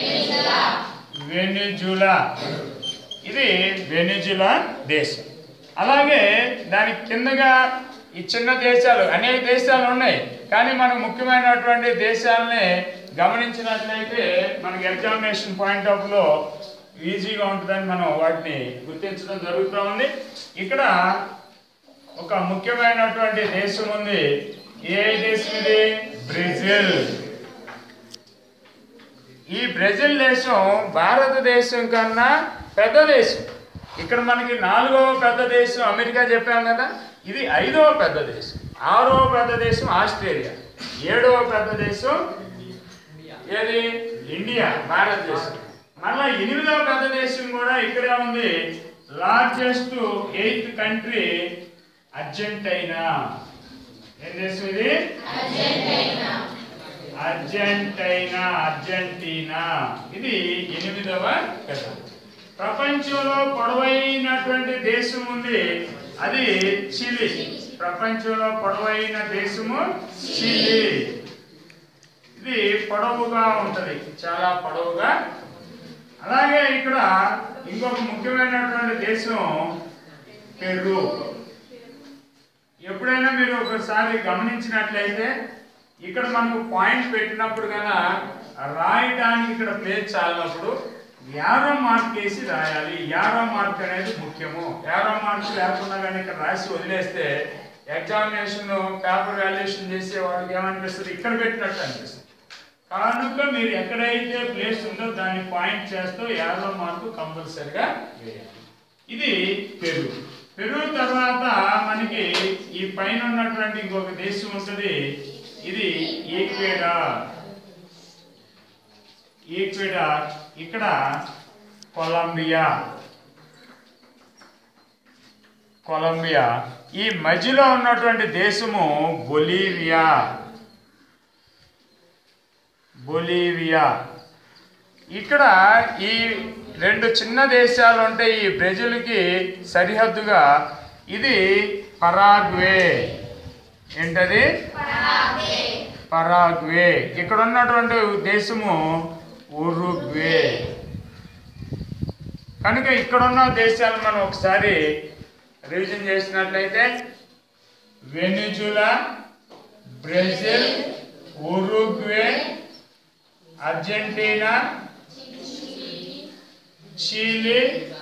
వెనిజులా ఇది వెనిజులా దేశం అలాగే దాని కిందగా ఈ చిన్న దేశాలు అనేక దేశాలు ఉన్నాయి కానీ మనకు ముఖ్యమైనటువంటి దేశాలని గమనించినట్లయితే మనకి ఎగ్జామినేషన్ పాయింట్ ఆఫ్ లో ఈజీగా ఉంటుందని మనం వాటిని గుర్తించడం జరుగుతూ ఉంది ఇక్కడ ఒక ముఖ్యమైనటువంటి దేశం ఉంది ఏ దేశం ఇది బ్రెజిల్ ఈ బ్రెజిల్ దేశం భారతదేశం కన్నా పెద్ద దేశం ఇక్కడ మనకి నాలుగవ పెద్ద దేశం అమెరికా చెప్పాం కదా ఇది ఐదవ పెద్ద దేశం ఆరవ పెద్ద దేశం ఆస్ట్రేలియా ఏడవ పెద్ద దేశం ఏది ఇండియా భారతదేశం మళ్ళా ఎనిమిదవ పెద్ద దేశం కూడా ఇక్కడే ఉంది లార్జెస్ట్ ఎయిత్ కంట్రీ అర్జెంటైనా ఏం దేశం ఇది అర్జెంటైనా అర్జెంటీనా ఇది ఎనిమిదవ పెద్ద ప్రపంచంలో పొడవైనటువంటి దేశం ఉంది అది చిలీ ప్రపంచంలో పొడవైన దేశము చిలీ ఇది పొడవుగా ఉంటది చాలా పొడవుగా అలాగే ఇక్కడ ఇంకొక ముఖ్యమైనటువంటి దేశం పెరు ఎప్పుడైనా మీరు ఒకసారి గమనించినట్లయితే ఇక్కడ మనకు పాయింట్ పెట్టినప్పుడు కనుక రాయడానికి ఇక్కడ ప్లేస్ చాలినప్పుడు యారో మార్క్ వేసి రాయాలి యారో మార్క్ అనేది ముఖ్యము యారో మార్క్స్ లేకుండా కానీ ఇక్కడ రాసి వదిలేస్తే ఎగ్జామినేషన్ పేపర్ వాల్యుయేషన్ చేసే వాళ్ళకి ఏమనిపిస్తుంది ఇక్కడ పెట్టినట్టు అనిపిస్తుంది కనుక మీరు ఎక్కడైతే ప్లేస్ ఉందో దాన్ని పాయింట్ చేస్తూ యారో మార్కు కంపల్సరిగా వేయాలి ఇది పెరుగు పెరుగు తర్వాత మనకి ఈ పైన ఉన్నటువంటి ఇంకొక దేశం ఉంటుంది ఇది ఈక్వేడార్ ఈక్వేడార్ ఇక్కడ కొలంబియా కొలంబియా ఈ మధ్యలో ఉన్నటువంటి దేశము బొలీవియా బొలీవియా ఇక్కడ ఈ రెండు చిన్న దేశాలు ఉంటాయి ఈ బ్రెజిల్కి సరిహద్దుగా ఇది పరాగ్వే ఏంటది పరాగ్వే ఇక్కడ ఉన్నటువంటి దేశము ఉరుగ్వే కనుక ఇక్కడ ఉన్న దేశాలు మనం ఒకసారి రివిజన్ చేసినట్లయితే Venezuela Brazil Uruguay Argentina Chile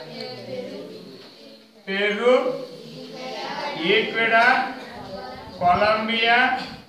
Peru Ecuador Colombia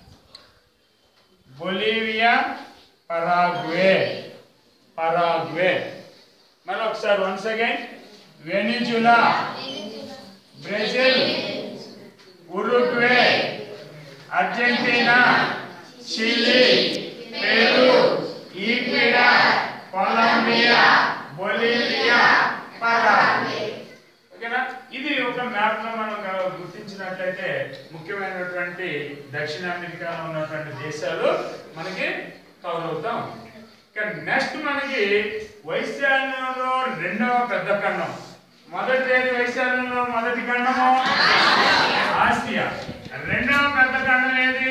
Bolivia Paraguay Paraguay మళ్ళీ ఒకసారి once again Venezuela Brazil Uruguay Argentina Chile Peru Ecuador Colombia Bolivia Paraguay ఓకేనా ఇది ఒక మ్యాప్ లో మనం గ- గుర్తించినట్లయితే ముఖ్యమైనటువంటి దక్షిణ అమెరికాలో ఉన్నటువంటి దేశాలు మనకి కవర్ అవుతాం ఇక నెక్స్ట్ మనకి వైశాల్యంలో రెండవ పెద్ద ఖండం మొదటి ఏది వైశాల్యంలో మొదటి ఖండము ఆసియా రెండవ పెద్ద ఖండం ఏది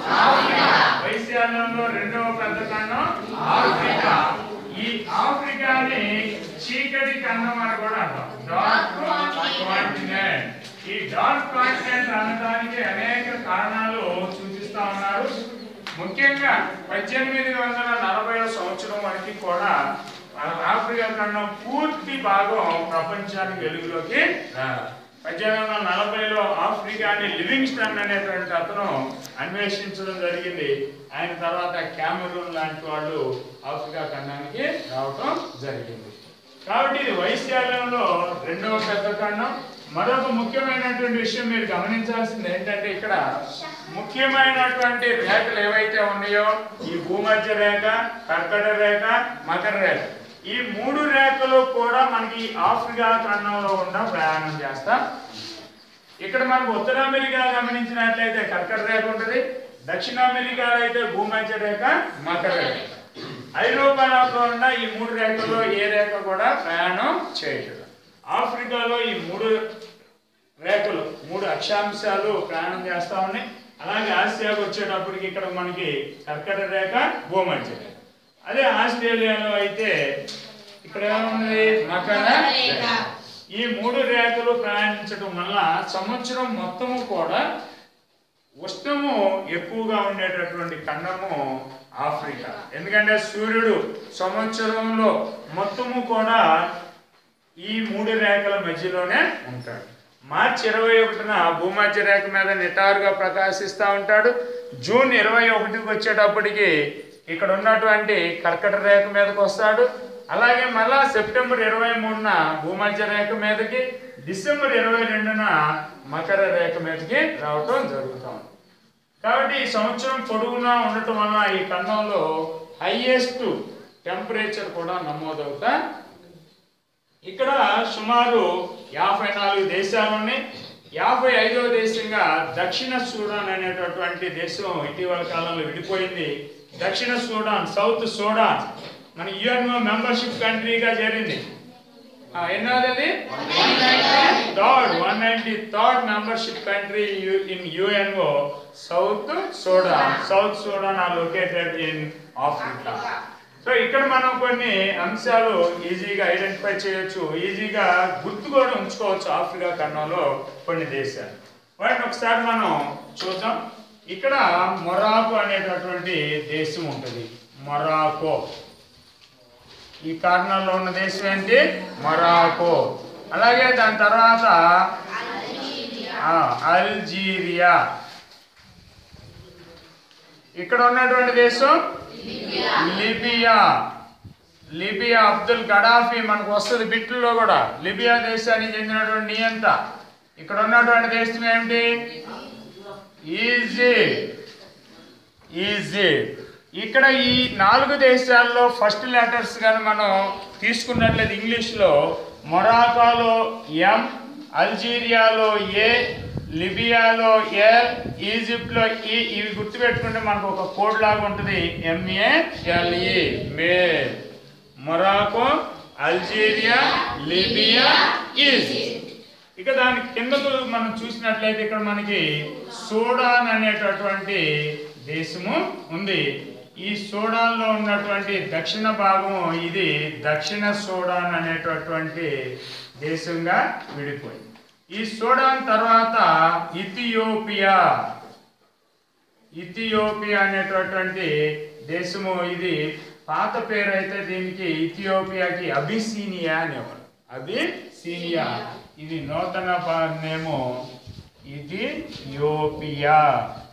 వైశాల్యంలో రెండవ పెద్ద ఖండం ఆఫ్రికా ఈ ఆఫ్రికాని చీకటి ఖండం అని కూడా అంటాం డార్క్ కాంటినెంట్ ఈ డార్క్ కాంటినెంట్ అనడానికి అనేక కారణాలు సూచిస్తా ఉన్నారు ముఖ్యంగా పద్దెనిమిది వందల నలభై సంవత్సరం వరకు కూడా మన ఆఫ్రికా ఖండం పూర్తి భాగం ప్రపంచానికి వెలుగులోకి రాలి. పద్దెనిమిది వందల నలభైలో ఆఫ్రికాని లివింగ్స్టన్ అనేటువంటి అతను అన్వేషించడం జరిగింది ఆయన తర్వాత క్యామరూన్ లాంటి వాళ్ళు ఆఫ్రికా ఖండానికి రావటం జరిగింది కాబట్టి ఇది వైశాల్యంలో రెండవ పెద్ద ఖండం మరొక ముఖ్యమైనటువంటి విషయం మీరు గమనించాల్సింది ఏంటంటే ఇక్కడ ముఖ్యమైనటువంటి రేఖలు ఏవైతే ఉన్నాయో ఈ భూమధ్య రేఖ కర్కట రేఖ మకర రేఖ ఈ మూడు రేఖలు కూడా మనకి ఆఫ్రికా ఖండంలో గుండా ప్రయాణం చేస్తాం ఇక్కడ మనకు ఉత్తర అమెరికా గమనించినట్లయితే కర్కట రేఖ ఉంటుంది దక్షిణ అమెరికాలో అయితే భూమధ్య రేఖ మకర రేఖ ఐరోపాలో ఉన్న ఈ మూడు రేఖల్లో ఏ రేఖ కూడా ప్రయాణం చేయట్లేదు ఆఫ్రికాలో ఈ మూడు రేఖలు మూడు అక్షాంశాలు ప్రయాణం చేస్తా ఉన్నాయి అలాగే ఆసియాకు వచ్చేటప్పటికి ఇక్కడ మనకి కర్కట రేఖ భూమధ్య రేఖ అదే ఆస్ట్రేలియాలో అయితే ఇక్కడ ఏముంది మకర రేఖ ఈ మూడు రేఖలు ప్రయాణించడం వల్ల సంవత్సరం మొత్తము కూడా ఉష్ణము ఎక్కువగా ఉండేటటువంటి ఖండము ఆఫ్రికా ఎందుకంటే సూర్యుడు సంవత్సరంలో మొత్తము కూడా ఈ మూడు రేఖల మధ్యలోనే ఉంటాడు మార్చి ఇరవై ఒకటిన భూమధ్య రేఖ మీద నిటారుగా ప్రకాశిస్తూ ఉంటాడు జూన్ ఇరవై ఒకటికి వచ్చేటప్పటికి ఇక్కడ ఉన్నటువంటి కర్కట రేఖ మీదకి వస్తాడు అలాగే మళ్ళా సెప్టెంబర్ ఇరవై మూడున భూమధ్య రేఖ మీదకి డిసెంబర్ ఇరవై రెండున మకర రేఖ మీదకి రావటం జరుగుతుంది కాబట్టి ఈ సంవత్సరం పొడవునా ఉండటం వల్ల ఈ ఖండంలో హైయెస్ట్ టెంపరేచర్ కూడా నమోదవుతా ఇక్కడ సుమారు యాభై నాలుగు దేశాలు ఉన్నాయి యాభై ఐదవ దేశంగా దక్షిణ సూడాన్ అనేటటువంటి దేశం ఇటీవల కాలంలో విడిపోయింది దక్షిణ సూడాన్ సౌత్ సూడాన్ మన యుఎన్ఓ మెంబర్షిప్ కంట్రీగా చేరింది ఆ, ఎన్నోదది third one ninety third membership country in UNO South Sudan South Sudan are located in Africa so ఇక్కడ మనం కొన్ని అంశాలు ఈజీగా ఐడెంటిఫై చేయొచ్చు ఈజీగా గుర్తు కూడా ఉంచుకోవచ్చు ఆఫ్రికా ఖండంలో కొన్ని దేశాలు వాటిని ఒకసారి మనం చూద్దాం ఇక్కడ మొరాకో అనేటటువంటి దేశం ఉంటుంది మొరాకో ఈ కారణంలో ఉన్న దేశం ఏంటి మొరాకో అలాగే దాని తర్వాత ఆ, అల్జీరియా ఇక్కడ ఉన్నటువంటి దేశం లిబియా లిబియా అబ్దుల్ గడాఫీ మనకు వస్తుంది బిట్లలో కూడా లిబియా దేశానికి చెందినటువంటి నియంత ఇక్కడ ఉన్నటువంటి దేశం ఏమిటి ఈజిప్ట్ ఈజిప్ట్ ఇక్కడ ఈ నాలుగు దేశాల్లో ఫస్ట్ లెటర్స్ కానీ మనం తీసుకున్నట్లయితే ఇంగ్లీష్లో మొరాకోలో ఎం అల్జీరియాలో ఏ లిబియాలో ఏ ఈజిప్ట్లో ఈ ఇవి గుర్తుపెట్టుకుంటే మనకు ఒక కోడ్ లాగా ఉంటుంది ఎంఏఎల్ఈ మే మొరాకో అల్జీరియా లిబియా ఈజిప్ట్ ఇక దాని కిందకు మనం చూసినట్లయితే ఇక్కడ మనకి సూడాన్ అనేటటువంటి దేశము ఉంది ఈ సూడాన్ లో ఉన్నటువంటి దక్షిణ భాగము ఇది దక్షిణ సూడాన్ అనేటటువంటి దేశంగా విడిపోయింది ఈ సూడాన్ తర్వాత ఇథియోపియా ఇథియోపియా అనేటటువంటి దేశము ఇది పాత పేరు అయితే దీనికి ఇథియోపియాకి అబిసీనియా అనేవారు అబిసీనియా ఇది నూతన నేమో ఇది యోపియా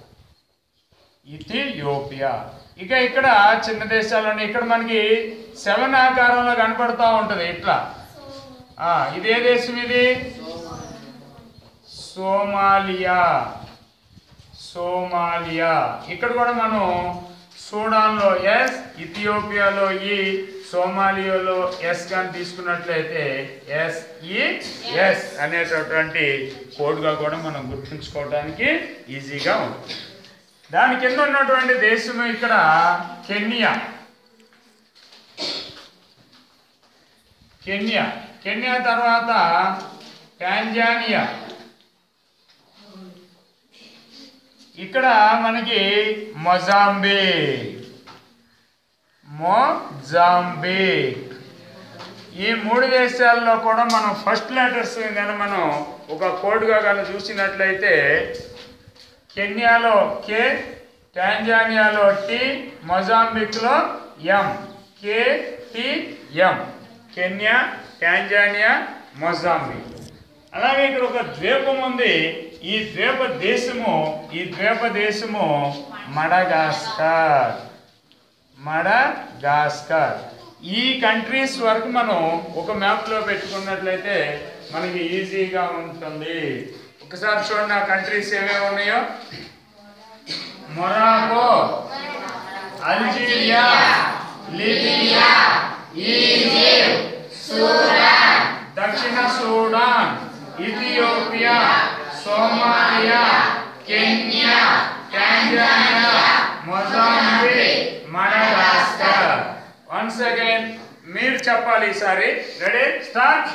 ఇథియోపియా ఇక ఇక్కడ చిన్న దేశాలు ఇక్కడ మనకి సెవెన్ ఆకారంలో కనపడతా ఉంటది ఇట్లా ఆ, ఇది ఏ దేశం ఇది సోమాలియా సోమాలియా ఇక్కడ కూడా మనం సూడాన్లో ఎస్ ఇథియోపియాలో ఈ సోమాలియాలో ఎస్ కానీ తీసుకున్నట్లయితే ఎస్ ఈ ఎస్ అనేటటువంటి కోడ్గా కూడా మనం గుర్తుంచుకోవడానికి ఈజీగా ఉంటుంది దాని కింద ఉన్నటువంటి దేశం ఇక్కడ కెన్యా కెన్యా కెన్యా తర్వాత టాంజానియా ఇక్కడ మనకి మొజాంబిక్ మొజాంబిక్ ఈ మూడు దేశాల్లో కూడా మనం ఫస్ట్ లెటర్స్ కానీ మనం ఒక కోడ్గా కానీ చూసినట్లయితే కెన్యాలో కే టాంజానియాలో టి మొజాంబిక్లో M K T M Kenya Tanzania Mozambique అలాగే ఇక్కడ ఒక ద్వీపం ఉంది ఈ ద్వీప దేశము ఈ ద్వీప దేశము మడగాస్కర్ మడగాస్కర్ ఈ కంట్రీస్ వరకు మనం ఒక మ్యాప్లో పెట్టుకున్నట్లయితే మనకి ఈజీగా ఉంటుంది ఒకసారి చూడండి ఆ కంట్రీస్ ఏమేమి ఉన్నాయో మొరాకో అల్జీరియా లిబియా ఈజిప్ట్ దక్షిణ Sudan Ethiopia Somalia Kenya Tanzania Mozambique Madagascar once again మీరు చెప్పాలి ఈసారి రెడీ స్టార్ట్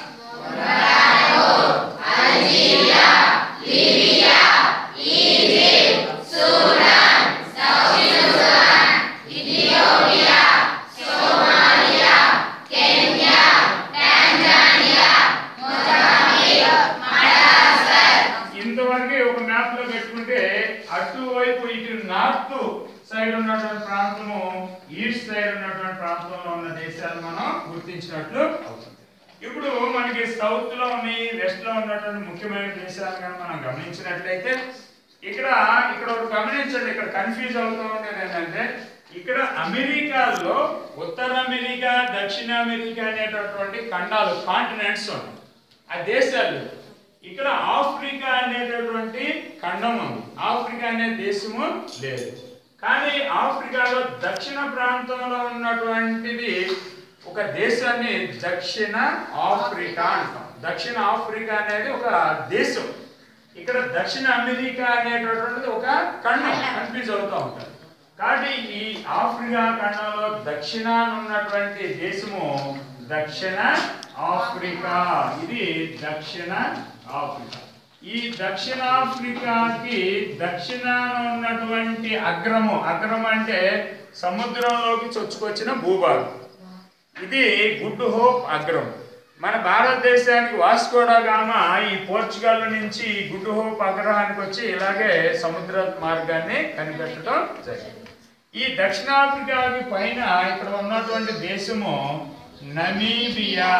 ఇంతవరకు ఒక మ్యాప్ లో పెట్టుకుంటే అటువైపు ఇటు నార్త్ సైడ్ ఉన్నటువంటి ప్రాంతము ఈస్ట్ సైడ్ ఉన్నటువంటి ప్రాంతంలో ఉన్న దేశాలు మనం గుర్తించినట్లు అవుతుంది ఇప్పుడు మనకి సౌత్ లో ఉన్నాయి వెస్ట్ లో ఉన్నటువంటి ముఖ్యమైన దేశాలు కానీ మనం గమనించినట్లయితే ఇక్కడ ఇక్కడ ఒకటి గమనించండి ఇక్కడ కన్ఫ్యూజ్ అవుతూ ఉండేది ఏంటంటే ఇక్కడ అమెరికాలో ఉత్తర అమెరికా దక్షిణ అమెరికా అనేటటువంటి ఖండాలు కాంటినెంట్స్ ఉన్నాయి ఆ దేశాలు ఇక్కడ ఆఫ్రికా అనేటటువంటి ఖండం ఉంది ఆఫ్రికా అనే దేశము లేదు కానీ ఆఫ్రికాలో దక్షిణ ప్రాంతంలో ఉన్నటువంటిది ఒక దేశాన్ని దక్షిణ ఆఫ్రికా అంటాం దక్షిణ ఆఫ్రికా అనేది ఒక దేశం ఇక్కడ దక్షిణ అమెరికా అనేటటువంటిది ఒక ఖండం కన్ఫ్యూజ్ అవుతూ ఉంటారు కాబట్టి ఈ ఆఫ్రికా ఖండంలో దక్షిణాన ఉన్నటువంటి దేశము దక్షిణ ఆఫ్రికా ఇది దక్షిణ ఆఫ్రికా ఈ దక్షిణాఫ్రికాకి దక్షిణాన ఉన్నటువంటి అగ్రము అగ్రము అంటే సముద్రంలోకి చొచ్చుకొచ్చిన భూభాగం ఇది గుడ్ హోప్ అగ్రం మన భారతదేశానికి వాస్కోడా గామా ఈ పోర్చుగల్ నుంచి ఈ గుడ్ హోప్ అగ్రహానికి వచ్చి ఇలాగే సముద్ర మార్గాన్ని కనిపెట్టడం జరిగింది ఈ దక్షిణాఫ్రికాకి పైన ఇక్కడ ఉన్నటువంటి దేశము నమీబియా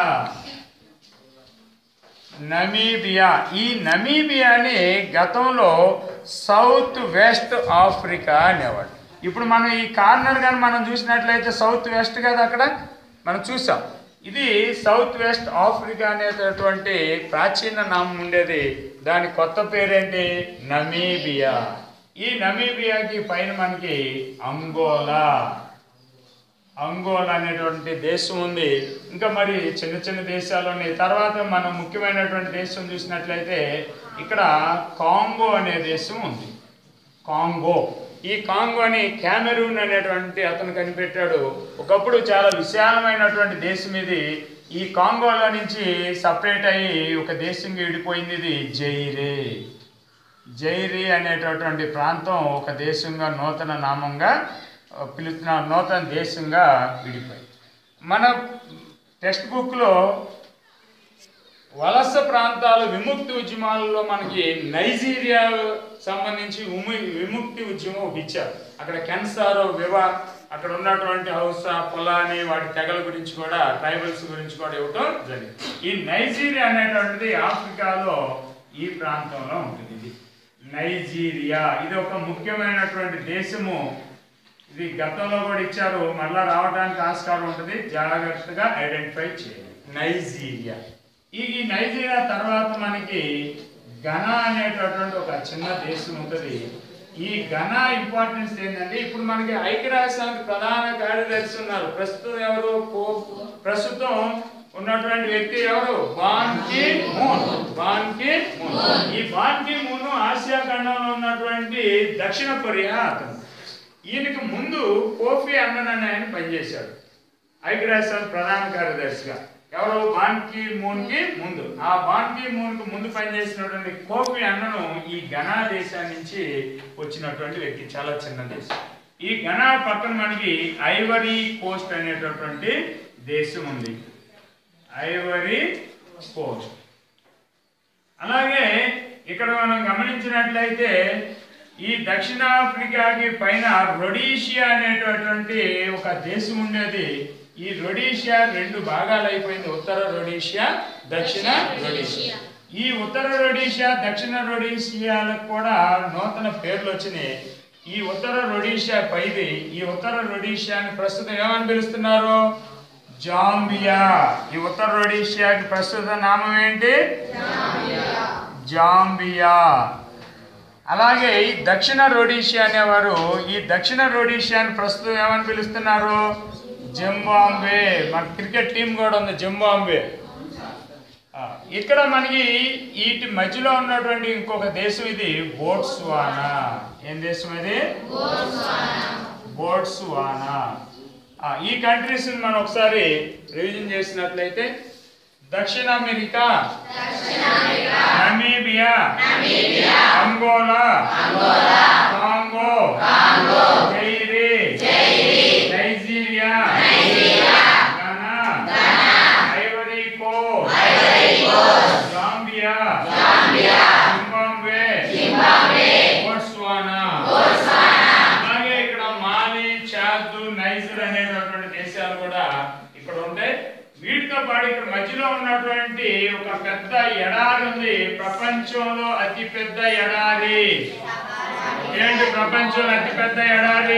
నమీబియా ఈ నమీబియాని గతంలో సౌత్ వెస్ట్ ఆఫ్రికా అనేవాడు ఇప్పుడు మనం ఈ కార్నర్ కానీ మనం చూసినట్లయితే సౌత్ వెస్ట్ కదా అక్కడ మనం చూసాం ఇది సౌత్ వెస్ట్ ఆఫ్రికా అనేటటువంటి ప్రాచీన నామం ఉండేది దాని కొత్త పేరేంటి నమీబియా ఈ నమీబియాకి పైన మనకి అంగోలా అంగోలా అనేటువంటి దేశం ఉంది ఇంకా మరి చిన్న చిన్న దేశాలు ఉన్నాయి తర్వాత మనం ముఖ్యమైనటువంటి దేశం చూసినట్లయితే ఇక్కడ కాంగో అనే దేశం ఉంది కాంగో ఈ కాంగోని క్యామెరూన్ అనేటువంటి అతను కనిపెట్టాడు ఒకప్పుడు చాలా విశాలమైనటువంటి దేశం ఇది ఈ కాంగోలో నుంచి సపరేట్ అయ్యి ఒక దేశంగా విడిపోయింది ఇది జైరే జైరి అనేటటువంటి ప్రాంతం ఒక దేశంగా నూతన నామంగా ఆ, పిలుస్తున్న నూతన దేశంగా విడిపోయింది మన టెక్స్ట్ బుక్లో వలస ప్రాంతాలు విముక్తి ఉద్యమాలలో మనకి నైజీరియా సంబంధించి ఉము విముక్తి ఉద్యమం ఒకటి ఇచ్చారు అక్కడ కెన్సారో వివా అక్కడ ఉన్నటువంటి హౌస పొలాని వాటి తెగల గురించి కూడా ట్రైబల్స్ గురించి కూడా ఇవ్వటం జరిగింది ఈ నైజీరియా అనేటువంటిది ఆఫ్రికాలో ఈ ప్రాంతంలో ఉంటుంది ఇది నైజీరియా ఇది ఒక ముఖ్యమైనటువంటి దేశము ఇది గతంలో కూడా ఇచ్చారు మళ్ళా రావడానికి ఆస్కారం ఉంటుంది జాగ్రత్తగా ఐడెంటిఫై చేయాలి నైజీరియా ఈ ఈ నైజీరియా తర్వాత మనకి ఘనా అనేటటువంటి ఒక చిన్న దేశం ఉంటుంది ఈ ఘన ఇంపార్టెన్స్ ఏంటంటే ఇప్పుడు మనకి ఐక్యరాజ్య సమితి ప్రధాన కార్యదర్శి ఉన్నారు ప్రస్తుతం ఎవరు పో- ప్రస్తుతం ఉన్నటువంటి వ్యక్తి ఎవరు బాన్ కి మూన్ బాన్ కి మూన్ ఈ బాన్ కి మూన్ ఆసియా ఖండంలో ఉన్నటువంటి దక్షిణ కొరియా అతను ఈయనకి ముందు కోఫీ అన్నన్ అనే ఆయన పనిచేశాడు ఐక్యరాజ్య సమితి ప్రధాన కార్యదర్శిగా ఎవరు బాన్ కి మూన్ కి ముందు ఆ బాన్ కి మూన్ కి ముందు పనిచేసినటువంటి కోఫీ అన్నను ఈ ఘనా దేశం నుంచి వచ్చినటువంటి వ్యక్తి చాలా చిన్న దేశం ఈ ఘనా పక్కన మనకి ఐవరీ కోస్ట్ అనేటటువంటి దేశం ఉంది ఐవరీ కోస్ట్ అలాగే ఇక్కడ మనం గమనించినట్లయితే ఈ దక్షిణాఫ్రికాకి పైన రొడీషియా అనేటటువంటి ఒక దేశం ఉండేది ఈ రొడీషియా రెండు భాగాలు అయిపోయింది ఉత్తర రొడీషియా దక్షిణ రొడీషియా ఈ ఉత్తర రొడీషియా దక్షిణ రొడీషియాలకు కూడా నూతన పేర్లు వచ్చినాయి ఈ ఉత్తర రొడీషియా పైది ఈ ఉత్తర రొడీషియాని ప్రస్తుతం ఏమని పిలుస్తున్నారు జాంబియా ఈ ఉత్తర రొడీషియాకి ప్రస్తుత నామం ఏంటి జాంబియా అలాగే ఈ దక్షిణ రొడీషియా అనేవారు ఈ దక్షిణ రొడీషియాని ప్రస్తుతం ఏమని పిలుస్తున్నారు జింబాంబే మన క్రికెట్ టీం కూడా ఉంది జింబాంబే ఆ, ఇక్కడ మనకి వీటి మధ్యలో ఉన్నటువంటి ఇంకొక దేశం ఇది బోట్స్వానా ఏం దేశం ఇది బోట్స్వానా ఆ, ఈ కంట్రీస్ మనం ఒకసారి రివిజన్ చేసినట్లయితే దక్షిణ America Namibia Angola Congo Zaire Nigeria Ghana Ivory Coast Zambia Zimbabwe Botswana అలాగే ఇక్కడ మాలి చాద్ నైజర్ అనేటటువంటి దేశాలు కూడా ఇక్కడ ఉంటాయి వీటితో పాటు ఇక్కడ మధ్యలో ఉన్నటువంటి ఒక పెద్ద ఎడారి ఉంది ప్రపంచంలో అతి పెద్ద ఎడారి ఏంటి ప్రపంచంలో అతి పెద్ద ఎడారి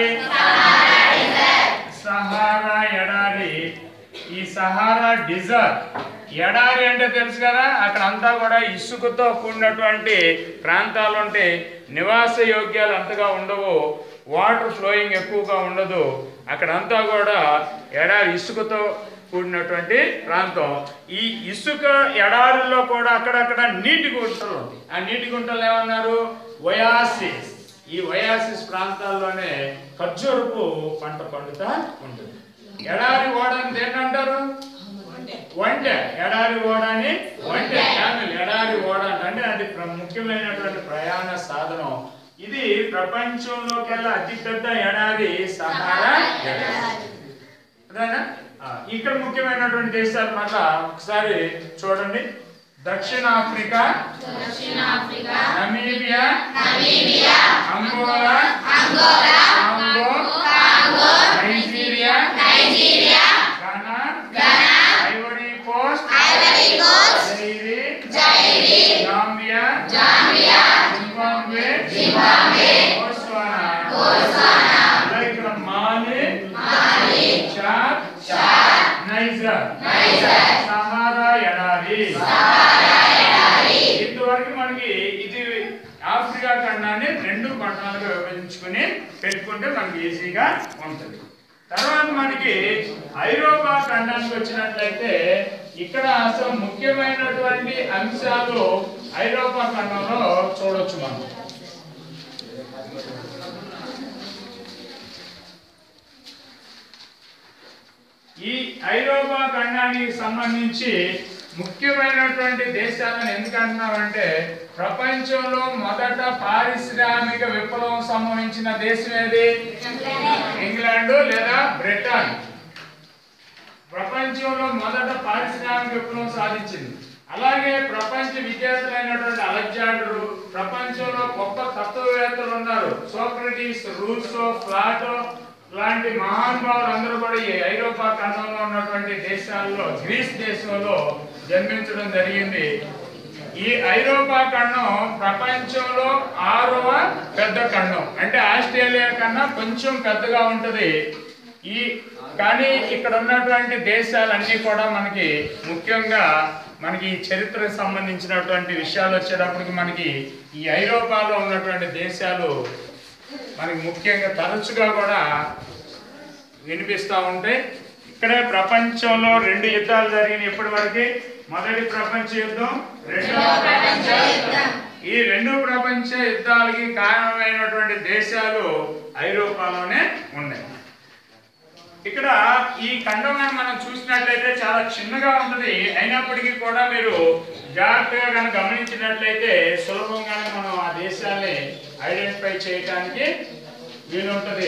సహారా ఎడారి ఈ సహారా డిజర్ట్ ఎడారి అంటే తెలుసు కదా అక్కడ అంతా కూడా ఇసుకతో కూడినటువంటి ప్రాంతాలు ఉంటే నివాస యోగ్యాలు అంతగా ఉండవు వాటర్ ఫ్లోయింగ్ ఎక్కువగా ఉండదు అక్కడంతా కూడా ఎడారి ఇసుకతో కూడినటువంటి ప్రాంతం ఈ ఇసుక ఎడారుల్లో కూడా అక్కడక్కడ నీటి గుంటలు ఉంటాయి ఆ నీటి గుంటలు ఏమన్నారు వయాసిస్ ఈ వయాసిస్ ప్రాంతాల్లోనే ఖర్జూరపు పంట పండుతా ఉంటుంది ఎడారి ఓడని ఏంటంటారు వంట ఎడారి ఓడ అని వంట క్యామెల్ ఎడారి ఓడ అంటే అది ప్ర- ముఖ్యమైనటువంటి ప్రయాణ సాధనం ఇది ప్రపంచంలోకెల్లా అతిపెద్ద ఎడారి సహారా ఎడారి అదేనా ఆ, ఇక్కడ ముఖ్యమైనటువంటి దేశాలు మళ్ళా ఒకసారి చూడండి దక్షిణాఫ్రికా దక్షిణాఫ్రికా Namibia Namibia Angola Angola Congo Congo Nigeria Nigeria Ghana Ghana Ivory Coast Ivory Coast Zaire Zaire Zambia Zambia Zimbabwe Zimbabwe Botswana Botswana అలాగే ఇక్కడ Mali Mali Chad Chad Niger Niger Sahara ఎడారి సహారా ఎడారి ఇంతవరకు మనకి ఇది ఆఫ్రికా ఖండాన్ని రెండు పట్టణాలుగా విభజించుకుని పెట్టుకుంటే మనకి ఈజీగా ఉంటుంది తర్వాత మనకి ఐరోపా ఖండానికి వచ్చినట్లయితే ఇక్కడ అసలు ముఖ్యమైనటువంటి అంశాలు ఐరోపా ఖండంలో చూడొచ్చు మనం ఈ ఐరోపా ఖండానికి సంబంధించి ముఖ్యమైనటువంటి దేశాలను ఎందుకు అంటున్నామంటే ప్రపంచంలో మొదట పారిశ్రామిక విప్లవం సంభవించిన దేశం ఏది ఇంగ్లాండ్ లేదా బ్రిటన్ ప్రపంచంలో మొదట పారిశ్రామిక విప్లవం సాధించింది అలాగే ప్రపంచ విజేతలైనటువంటి అలెగ్జాండరు ప్రపంచంలో గొప్ప తత్వవేత్తలు ఉన్నారు సోక్రటీస్ రూసో ప్లాటో లాంటి మహానుభావులు అందరూ కూడా ఈ ఐరోపా ఖండంలో ఉన్నటువంటి దేశాల్లో గ్రీస్ దేశంలో జన్మించడం జరిగింది ఈ ఐరోపా ఖండం ప్రపంచంలో ఆరవ పెద్ద ఖండం అంటే ఆస్ట్రేలియా కన్నా కొంచెం పెద్దగా ఉంటది ఈ కానీ ఇక్కడ ఉన్నటువంటి దేశాలన్నీ కూడా మనకి ముఖ్యంగా మనకి ఈ చరిత్రకు సంబంధించినటువంటి విషయాలు వచ్చేటప్పటికి మనకి ఈ ఐరోపాలో ఉన్నటువంటి దేశాలు మనకి ముఖ్యంగా తరచుగా కూడా వినిపిస్తూ ఉంటాయి ఇక్కడే ప్రపంచంలో రెండు యుద్ధాలు జరిగినాయి ఇప్పటి వరకు మొదటి ప్రపంచ యుద్ధం రెండవ ప్రపంచ యుద్ధం ఈ రెండు ప్రపంచ యుద్ధాలకి కారణమైనటువంటి దేశాలు ఐరోపాలోనే ఉన్నాయి ఇక్కడ ఈ ఖండం కనుక మనం చూసినట్లయితే చాలా చిన్నగా ఉంటుంది అయినప్పటికీ కూడా మీరు జాగ్రత్తగా కనుక గమనించినట్లయితే సులభంగానే మనం ఆ దేశాన్ని ఐడెంటిఫై చేయడానికి వీలుంటుంది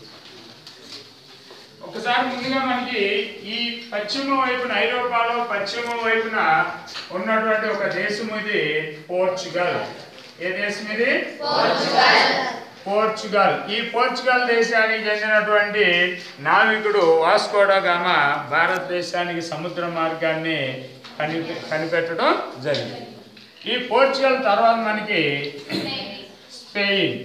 ఒకసారి ముందుగా మనకి ఈ పశ్చిమ వైపున ఐరోపాలో పశ్చిమ వైపున ఉన్నటువంటి ఒక దేశం ఇది పోర్చుగల్ ఏ దేశం ఇది పోర్చుగల్ ఈ పోర్చుగల్ దేశానికి చెందినటువంటి నావికుడు వాస్కోడా గామ భారతదేశానికి సముద్ర మార్గాన్ని కని కనిపెట్టడం జరిగింది ఈ పోర్చుగల్ తర్వాత మనకి స్పెయిన్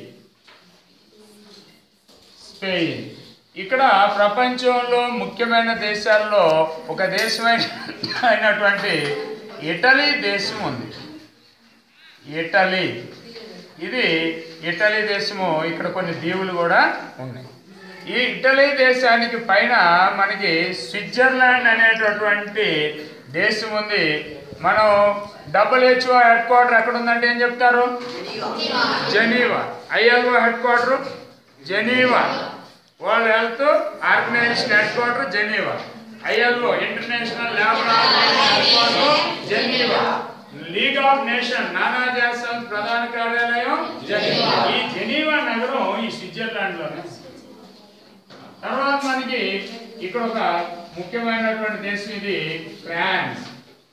స్పెయిన్ ఇక్కడ ప్రపంచంలో ముఖ్యమైన దేశాల్లో ఒక దేశమైన అయినటువంటి ఇటలీ దేశం ఉంది ఇటలీ ఇది ఇటలీ దేశము ఇక్కడ కొన్ని దీవులు కూడా ఉన్నాయి ఈ ఇటలీ దేశానికి పైన మనకి స్విట్జర్లాండ్ అనేటటువంటి దేశం ఉంది మనం డబ్ల్యూహెచ్ఓ హెడ్ క్వార్టర్ ఎక్కడ ఉందంటే ఏం చెప్తారు Geneva ILO head quarter Geneva world health organisation head quarter Geneva ILO international lab head quarter Geneva league of nation నానాజాతి సంస్థ ప్రధాన కార్యాలయం జెనీవా ఈ జెనీవా నగరం ఈ స్విట్జర్లాండ్ లోనే తర్వాత మనకి ఇక్కడ ఒక ముఖ్యమైనటువంటి దేశం ఇది ఫ్రాన్స్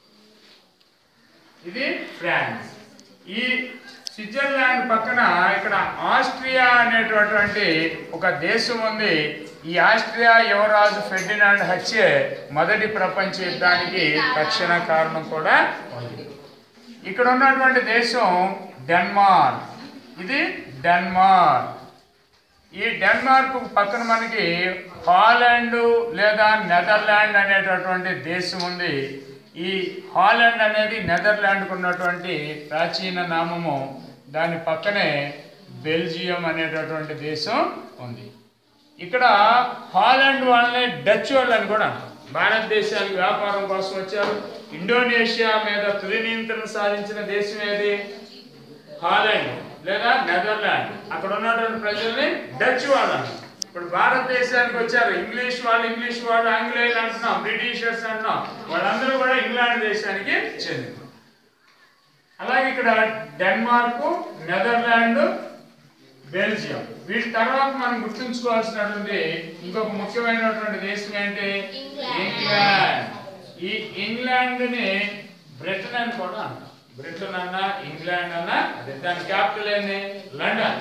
ఇది ఫ్రాన్స్ ఈ స్విట్జర్లాండ్ పక్కన ఇక్కడ ఆస్ట్రియా అనేటటువంటి ఒక దేశం ఉంది ఈ ఆస్ట్రియా యువరాజు ఫెర్డినాండ్ హత్యే మొదటి ప్రపంచ యుద్ధానికి తక్షణ కారణం కూడా ఉంది ఇక్కడ ఉన్నటువంటి దేశం డెన్మార్క్ ఇది డెన్మార్క్ ఈ డెన్మార్క్ పక్కన మనకి హాలాండ్ లేదా నెదర్లాండ్ అనేటటువంటి దేశం ఉంది ఈ హాలాండ్ అనేది నెదర్లాండ్కు ఉన్నటువంటి ప్రాచీన నామము దాని పక్కనే బెల్జియం అనేటటువంటి దేశం ఉంది ఇక్కడ హాలాండ్ వాళ్ళని డచ్ వాళ్ళని కూడా అంటారు. భారతదేశానికి వ్యాపారం కోసం వచ్చారు ఇండోనేషియా మీద తొలి నియంత్రణ సాధించిన దేశం ఏది హాలాండ్ లేదా నెదర్లాండ్ అక్కడ ఉన్నటువంటి ప్రజల్ని డచ్ వాళ్ళు అంటారు. ఇప్పుడు భారతదేశానికి వచ్చారు ఇంగ్లీష్ వాళ్ళు ఇంగ్లీష్ వాళ్ళు ఆంగ్లేయులు అంటున్నాం బ్రిటిషర్స్ అంటున్నాం వాళ్ళందరూ కూడా ఇంగ్లాండ్ దేశానికి చెందిన అలాగే ఇక్కడ డెన్మార్క్ నెదర్లాండ్ బెల్జియం వీటి తర్వాత మనం గుర్తుంచుకోవాల్సినటువంటి ఇంకొక ముఖ్యమైనటువంటి దేశం ఏంటి ఇంగ్లాండ్. ఇంగ్లాండ్ ఈ ఇంగ్లాండ్ ని బ్రిటన్ అని కూడా అంటాం బ్రిటన్ అన్నా ఇంగ్లాండ్ అన్నా అదే దాని క్యాపిటల్ ఏంది లండన్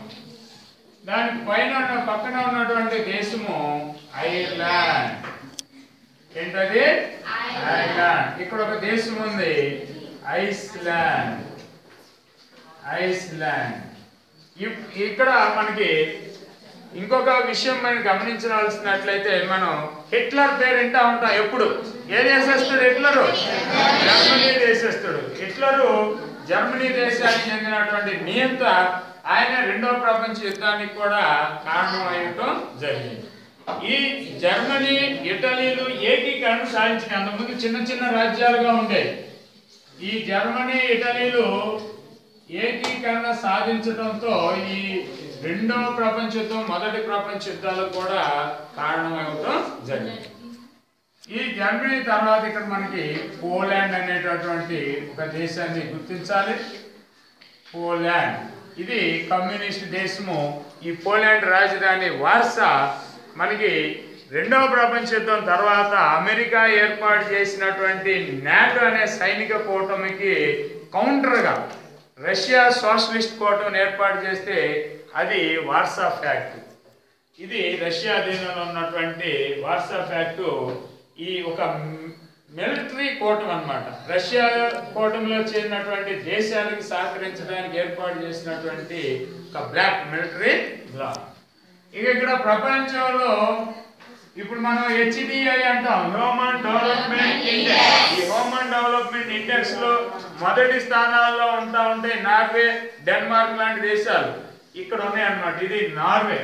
దాని పైన ఉన్న పక్కన ఉన్నటువంటి దేశము ఐర్లాండ్ ఏంటది ఐర్లాండ్ ఇక్కడ ఒక దేశం ఉంది ఐస్లాండ్ ఐస్లాండ్ ఇప్- ఇక్కడ మనకి ఇంకొక విషయం మనం గమనించాల్సినట్లయితే మనం హిట్లర్ పేరు వింటా ఉంటాం ఎప్పుడు ఏ దేశస్తుడు హిట్లరు జర్మనీ దేశస్తుడు హిట్లరు జర్మనీ దేశానికి చెందినటువంటి నియంత ఆయన రెండవ ప్రపంచ యుద్ధానికి కూడా కారణం అయ్యటం జరిగింది ఈ జర్మనీ ఇటలీలు ఏకీకరణ సాధించిన అంతకుముందు చిన్న చిన్న రాజ్యాలుగా ఉండేవి ఈ జర్మనీ ఇటలీలు ఏకీకరణ సాధించడంతో ఈ రెండవ ప్రపంచ యుద్ధం మొదటి ప్రపంచ యుద్ధాలకు కూడా కారణమవడం జరిగింది ఈ జర్మనీ తర్వాత ఇక్కడ మనకి పోలాండ్ అనేటటువంటి ఒక దేశాన్ని గుర్తించాలి పోలాండ్ ఇది కమ్యూనిస్ట్ దేశము ఈ పోలాండ్ రాజధాని వార్సా మనకి రెండవ ప్రపంచ యుద్ధం తర్వాత అమెరికా ఏర్పాటు చేసినటువంటి నాటో అనే సైనిక కూటమికి కౌంటర్గా రష్యా సోషలిస్ట్ కూటమిని ఏర్పాటు చేస్తే అది వార్సా ఫ్యాక్ట్ ఇది రష్యా అధీనంలో ఉన్నటువంటి వార్సా ఫ్యాక్ట్ ఈ ఒక మిలిటరీ కూటమి అన్నమాట రష్యా కూటమిలో చేరినటువంటి దేశాలకు సహకరించడానికి ఏర్పాటు చేసినటువంటి ఒక బ్లాక్ మిలిటరీ బ్లాక్ ఇక ఇక్కడ ప్రపంచంలో ఇప్పుడు మనం హెచ్డిఐ అంటాం హ్యూమన్ డెవలప్మెంట్ ఇండెక్స్ ఈ హ్యూమన్ డెవలప్మెంట్ ఇండెక్స్ లో మొదటి స్థానాల్లో ఉంటా ఉంటాయి నార్వే డెన్మార్క్ లాంటి దేశాలు ఇక్కడ ఉన్నాయన్నమాట ఇది నార్వే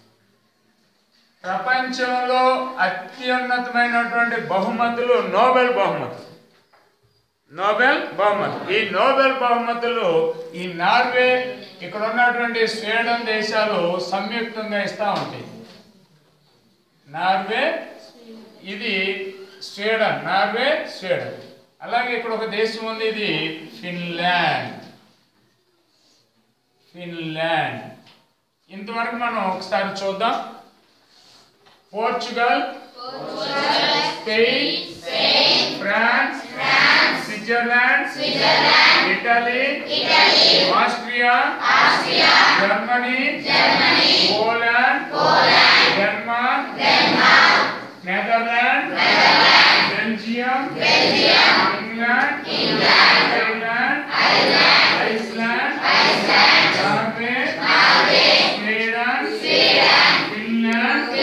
ప్రపంచంలో అత్యున్నతమైనటువంటి బహుమతులు నోబెల్ బహుమతులు నోబెల్ బహుమతి ఈ నోబెల్ బహుమతులు ఈ నార్వే ఇక్కడ ఉన్నటువంటి స్వీడన్ దేశాలు సంయుక్తంగా ఇస్తా ఉంటాయి నార్వే ఇది స్వీడన్ నార్వే స్వీడన్ అలాగే ఇక్కడ ఒక దేశం ఉంది ఇది ఫిన్లాండ్ ఫిన్లాండ్ ఇంతవరకు మనం ఒకసారి చూద్దాం Portugal Spain France Switzerland Italy Austria Germany Poland Denmark Netherland Belgium England Ireland Iceland Norway Sweden Finland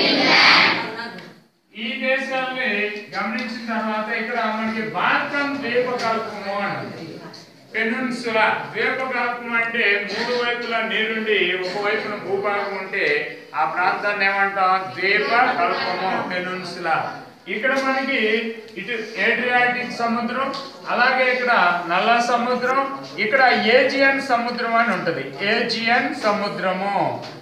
ఈ దేశాన్ని గమనించిన తర్వాత ఇక్కడ మనకి బాల్కన్ ద్వీపకల్పము అన్నది పెనున్సులా ద్వీపకల్పం అంటే మూడు వైపులా నీరుండి ఒక వైపున భూభాగం ఉంటే ఆ ప్రాంతాన్ని ఏమంటాం ద్వీపకల్పము పెనున్సులా ఇక్కడ మనకి ఇటు ఏడ్రియాటిక్ సముద్రం అలాగే ఇక్కడ నల్ల సముద్రం ఇక్కడ ఏజియన్ సముద్రం అని ఉంటది ఏజియన్ సముద్రము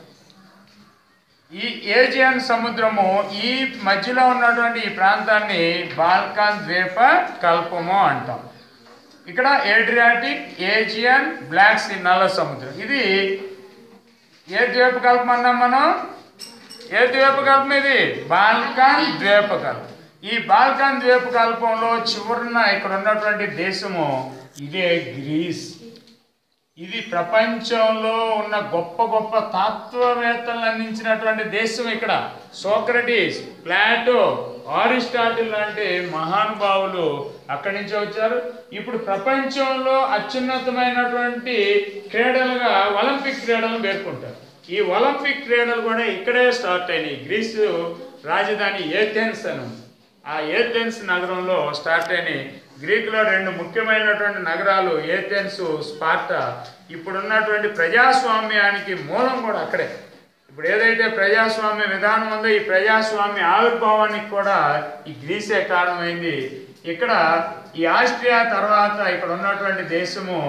ఈ ఏజియన్ సముద్రము ఈ మధ్యలో ఉన్నటువంటి ఈ ప్రాంతాన్ని బాల్కాన్ ద్వీప కల్పము అంటాం ఇక్కడ ఏడ్రియాటిక్ ఏజియన్ బ్లాక్ సీ నల్ల సముద్రం ఇది ఏ ద్వీపకల్పం అన్నాం మనం ఏ ద్వీపకల్పం ఇది బాల్కాన్ ద్వీపకల్పం ఈ బాల్కాన్ ద్వీపకల్పంలో చివరన ఇక్కడ ఉన్నటువంటి దేశము ఇదే గ్రీస్ ఇది ప్రపంచంలో ఉన్న గొప్ప గొప్ప తత్వవేత్తలను అందించినటువంటి దేశం ఇక్కడ సోక్రటీస్ ప్లాటో ఆరిస్టాటిల్ లాంటి మహానుభావులు అక్కడి నుంచి వచ్చారు ఇప్పుడు ప్రపంచంలో అత్యున్నతమైనటువంటి క్రీడలుగా ఒలింపిక్ క్రీడలను పేర్కొంటారు ఈ ఒలింపిక్ క్రీడలు కూడా ఇక్కడే స్టార్ట్ అయినాయి గ్రీసు రాజధాని ఏథెన్స్ అని ఉంది. ఆ ఏథెన్స్ నగరంలో స్టార్ట్ అయినాయి గ్రీకులో రెండు ముఖ్యమైనటువంటి నగరాలు ఏథెన్స్ స్పార్టా ఇప్పుడున్నటువంటి ప్రజాస్వామ్యానికి మూలం కూడా అక్కడే ఇప్పుడు ఏదైతే ప్రజాస్వామ్య విధానం ఉందో ఈ ప్రజాస్వామ్య ఆవిర్భావానికి కూడా ఈ గ్రీసే కారణమైంది ఇక్కడ ఈ ఆస్ట్రియా తర్వాత ఇక్కడ ఉన్నటువంటి దేశము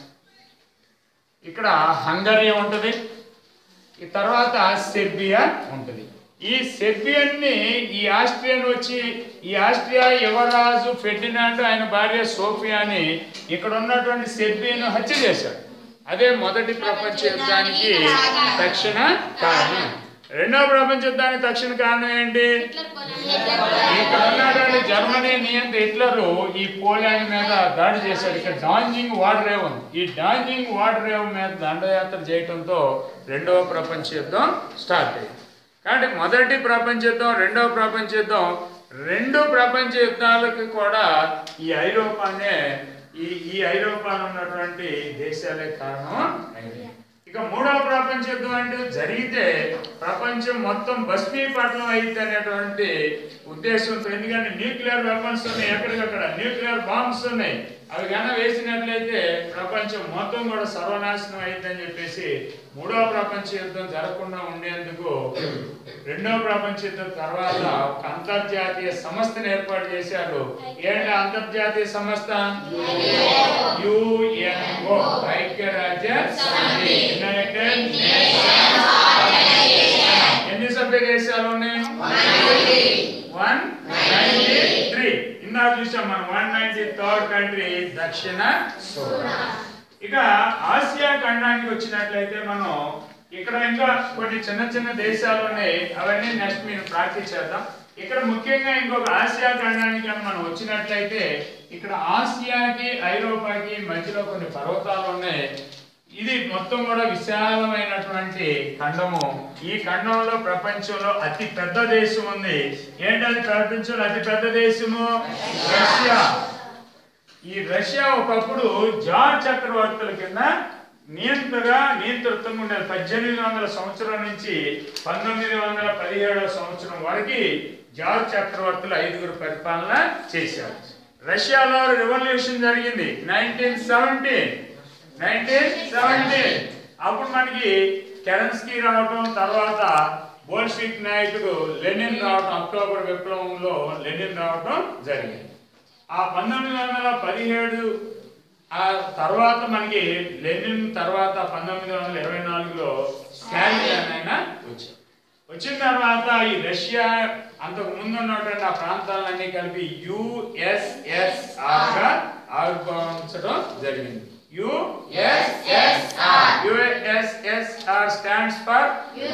ఇక్కడ హంగరీ ఉంటుంది ఈ తర్వాత సెర్బియా ఉంటుంది ఈ సెర్బియన్ని ఈ ఆస్ట్రియన్ వచ్చి ఈ ఆస్ట్రియా యువరాజు ఫెర్డినాండ్ ఆయన భార్య సోఫియాని ఇక్కడ ఉన్నటువంటి సెర్బియను హత్య చేశాడు అదే మొదటి ప్రపంచ యుద్ధానికి తక్షణ కారణం రెండవ ప్రపంచ యుద్ధానికి తక్షణ కారణం ఏంటి ఇక్కడ ఉన్నటువంటి జర్మనీ నియంత్ర హిట్లరు ఈ పోలాండ్ మీద దాడి చేశాడు ఇక్కడ డాంజింగ్ వాటర్ రేవ్ ఉంది ఈ డాంజింగ్ వాటర్ రేవ్ మీద దండయాత్ర చేయడంతో రెండవ ప్రపంచ యుద్ధం స్టార్ట్ అయింది కాబట్టి మొదటి ప్రపంచ యుద్ధం రెండవ ప్రపంచ యుద్ధం రెండు ప్రపంచ యుద్ధాలకు కూడా ఈ ఐరోపానే ఈ ఈ ఐరోపాలో ఉన్నటువంటి దేశాలే కారణం అయింది ఇక మూడవ ప్రపంచ యుద్ధం అంటే జరిగితే ప్రపంచం మొత్తం భస్మీపట్నం అయితే అనేటువంటి ఉద్దేశంతో ఎందుకంటే న్యూక్లియర్ వెపన్స్ ఉన్నాయి ఎక్కడికక్కడ న్యూక్లియర్ బాంబ్స్ ఉన్నాయి అవి కనుక వేసినట్లయితే ప్రపంచం మొత్తం కూడా సర్వనాశనం అయిందని చెప్పేసి మూడవ ప్రపంచ యుద్ధం జరగకుండా ఉండేందుకు రెండవ ప్రపంచ యుద్ధం తర్వాత ఒక అంతర్జాతీయ సంస్థను ఏర్పాటు చేశారు ఏంటి అంతర్జాతీయ సంస్థ యుఎన్ఓ ఐక్యరాజ్య సమితి యునైటెడ్ ఎన్ని సభ్య దేశాలు ఉన్నాయి వన్ నైన్టీ త్రీ ఇందాక చూసాం మనం వన్ నైన్టీ థర్డ్ కంట్రీ దక్షిణ సూడాన్. ఇక ఆసియా ఖండానికి వచ్చినట్లయితే మనం ఇక్కడ ఇంకా కొన్ని చిన్న చిన్న దేశాలు ఉన్నాయి అవన్నీ నెక్స్ట్ మీరు ప్రాక్టీస్ చేద్దాం ఇక్కడ ముఖ్యంగా ఇంకొక ఆసియా ఖండానికి కనుక మనం వచ్చినట్లయితే ఇక్కడ ఆసియాకి ఐరోపాకి మధ్యలో కొన్ని పర్వతాలు ఉన్నాయి ఇది మొత్తం కూడా విశాలమైనటువంటి ఖండము ఈ ఖండంలో ప్రపంచంలో అతి పెద్ద దేశం ఉంది ఏంటది ప్రపంచంలో అతి పెద్ద దేశము రష్యా ఈ రష్యా ఒకప్పుడు జార్ చక్రవర్తుల కింద నియంత్రగా నియంతృత్వంగా ఉండేది పద్దెనిమిది వందల సంవత్సరం నుంచి పంతొమ్మిది వందల పదిహేడవ సంవత్సరం వరకు జార్ చక్రవర్తులు ఐదుగురు పరిపాలన చేశారు రష్యాలో రెవల్యూషన్ జరిగింది నైన్టీన్ సెవెంటీన్ నైన్టీన్ సెవెంటీన్ అప్పుడు మనకి కెరన్స్కీ రావటం తర్వాత బోల్షిక్ నాయకుడు లెనిన్ రావటం అక్టోబర్ విప్లవంలో లెనిన్ రావటం జరిగింది ఆ పంతొమ్మిది వందల పదిహేడు ఆ తర్వాత మనకి లెనిన్ తర్వాత పంతొమ్మిది వందల ఇరవై నాలుగులో స్టాలిన్ అని ఆయన వచ్చారు వచ్చిన తర్వాత ఈ రష్యా అంతకు ముందు ఉన్నటువంటి ఆ ప్రాంతాలన్నీ కలిపి యుఎస్ఎస్ఆర్ గా ఆవిర్భవించడం జరిగింది USSR USSR stands for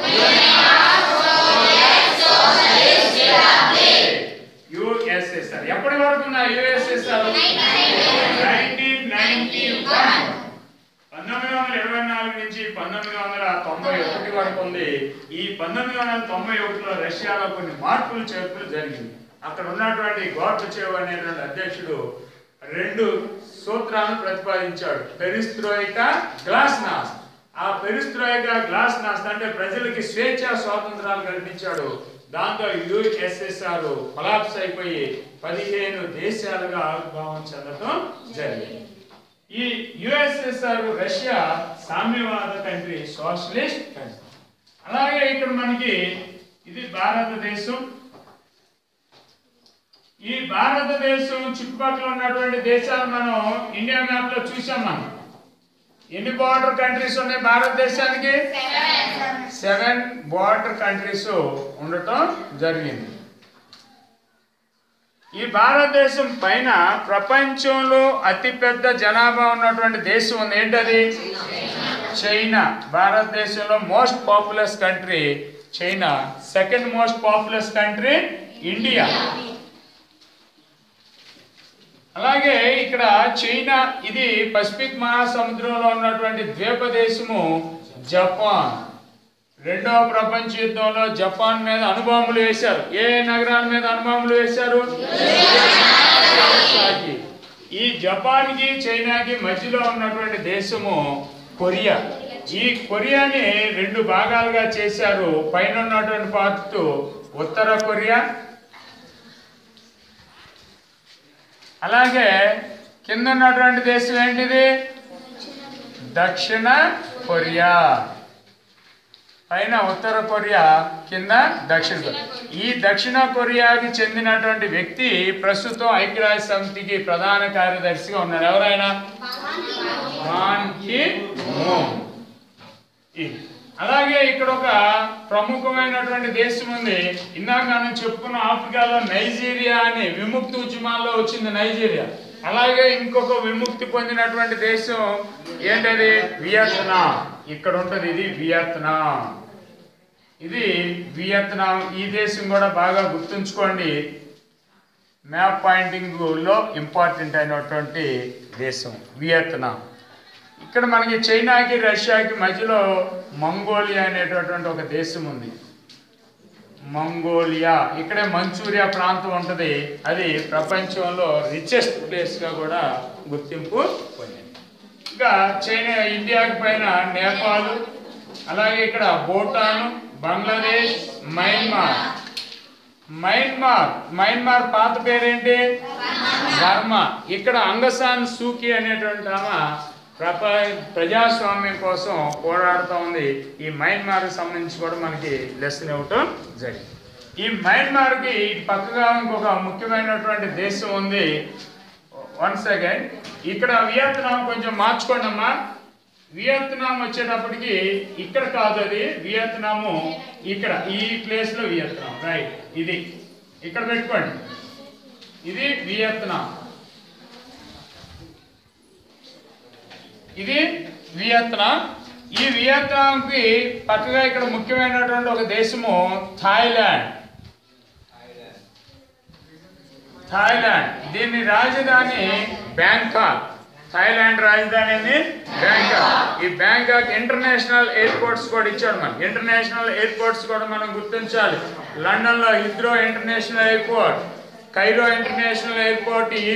USSR ఎప్పటి వరకు ఉన్న యుఎస్ఎస్ఆర్ నైన్టీన్ నైన్టీ వన్ పంతొమ్మిది వందల ఇరవై నాలుగు నుంచి పంతొమ్మిది వందల తొంభై ఒకటి వరకు ఉంది ఈ పంతొమ్మిది వందల తొంభై ఒకటిలో రష్యాలో కొన్ని మార్పులు చేర్పులు జరిగింది అక్కడ ఉన్నటువంటి గోర్బచేవ్ అనేటువంటి అధ్యక్షుడు రెండు సూత్రాలను ప్రతిపాదించాడు పెరిస్త్రోయిక గ్లాస్ నాస్ ఆ పెరిస్త్రోయిక గ్లాస్ నాస్ అంటే ప్రజలకి స్వేచ్ఛ స్వాతంత్రాలు కల్పించాడు దాంతో యుఎస్ఎస్ఆర్ కొలాప్స్ అయిపోయి పదిహేను దేశాలుగా ఆవిర్భావం చెందడం జరిగింది ఈ యుఎస్ఎస్ఆర్ రష్యా సామ్యవాద కంట్రీ సోషలిస్ట్ కంట్రీ అలాగే ఇక్కడ మనకి ఇది భారతదేశం ఈ భారతదేశం చుట్టుపక్కల ఉన్నటువంటి దేశాలు మనం ఇండియా మ్యాప్ లో చూసాం మనం ఎన్ని బార్డర్ కంట్రీస్ ఉన్నాయి భారతదేశానికి సెవెన్ బార్డర్ కంట్రీస్ ఉండటం జరిగింది ఈ భారతదేశం పైన ప్రపంచంలో అతిపెద్ద జనాభా ఉన్నటువంటి దేశం ఉంది ఏంటది చైనా భారతదేశంలో most populous country China second most populous country India అలాగే ఇక్కడ చైనా ఇది పసిఫిక్ మహాసముద్రంలో ఉన్నటువంటి ద్వీప దేశము జపాన్ రెండవ ప్రపంచ యుద్ధంలో జపాన్ మీద అణుబాంబులు వేశారు ఏ నగరాల మీద అణుబాంబులు వేశారు నాగసాకి. ఈ జపాన్ కి చైనాకి మధ్యలో ఉన్నటువంటి దేశము కొరియా ఈ కొరియాని రెండు భాగాలుగా చేశారు పైన ఉన్నటువంటి పార్ట్ ఉత్తర కొరియా అలాగే కింద ఉన్నటువంటి దేశం ఏంటిది దక్షిణ కొరియా పైన ఉత్తర కొరియా కింద దక్షిణ కొరియా ఈ దక్షిణ కొరియాకి చెందినటువంటి వ్యక్తి ప్రస్తుతం ఐక్యరాజ్య సమితికి ప్రధాన కార్యదర్శిగా ఉన్నారు ఎవరైనా బాన్ కి మూన్. ఇది. అలాగే ఇక్కడ ఒక ప్రముఖమైనటువంటి దేశం ఉంది ఇందాక మనం చెప్పుకున్న ఆఫ్రికాలో నైజీరియా అని విముక్తి ఉద్యమాల్లో వచ్చింది నైజీరియా అలాగే ఇంకొక విముక్తి పొందినటువంటి దేశం ఏంటది వియత్నాం ఇక్కడ ఉంటుంది ఇది వియత్నాం ఇది వియత్నాం ఈ దేశం కూడా బాగా గుర్తుంచుకోండి మ్యాప్ పాయింటింగ్ లో ఇంపార్టెంట్ అయినటువంటి దేశం వియత్నాం ఇక్కడ మనకి చైనాకి రష్యాకి మధ్యలో మంగోలియా అనేటటువంటి ఒక దేశం ఉంది మంగోలియా ఇక్కడే మంచూరియా ప్రాంతం ఉంటుంది అది ప్రపంచంలో రిచెస్ట్ ప్లేస్గా కూడా గుర్తింపు పొందింది ఇంకా చైనా ఇండియాకి పైన నేపాల్ అలాగే ఇక్కడ Bhutan Bangladesh Myanmar Myanmar Myanmar పాత పేరేంటి బర్మా ఇక్కడ అంగసాన్ సూకి అనేటువంటి ఆమె ప్రప ప్రజాస్వామ్యం కోసం పోరాడుతూ ఉంది ఈ మయన్మార్ సంబంధించి కూడా మనకి లెసన్ ఇవ్వటం జరిగింది ఈ మయన్మార్కి ఇటు పక్కగా ఇంకొక ముఖ్యమైనటువంటి దేశం ఉంది వన్ సెకండ్ ఇక్కడ వియత్నాం కొంచెం మార్చుకోండి అమ్మా వియత్నాం వచ్చేటప్పటికి ఇక్కడ కాదు అది వియత్నాము ఇక్కడ ఈ ప్లేస్ లో వియత్నాం రైట్ ఇది ఇక్కడ పెట్టుకోండి ఇది వియత్నాం ఇది వియత్నాం ఈ వియత్నాంకి పక్కగా ఇక్కడ ముఖ్యమైనటువంటి ఒక దేశము థాయిలాండ్ థాయిలాండ్ దీని రాజధాని బ్యాంకాక్ థాయిలాండ్ రాజధాని ఏంది బ్యాంకాక్ ఈ బ్యాంకాక్ ఇంటర్నేషనల్ ఎయిర్పోర్ట్స్ కూడా ఇచ్చాడు మనకి ఇంటర్నేషనల్ ఎయిర్పోర్ట్స్ కూడా మనం గుర్తించాలి లండన్ లో Heathrow international airport Cairo international airport ఈ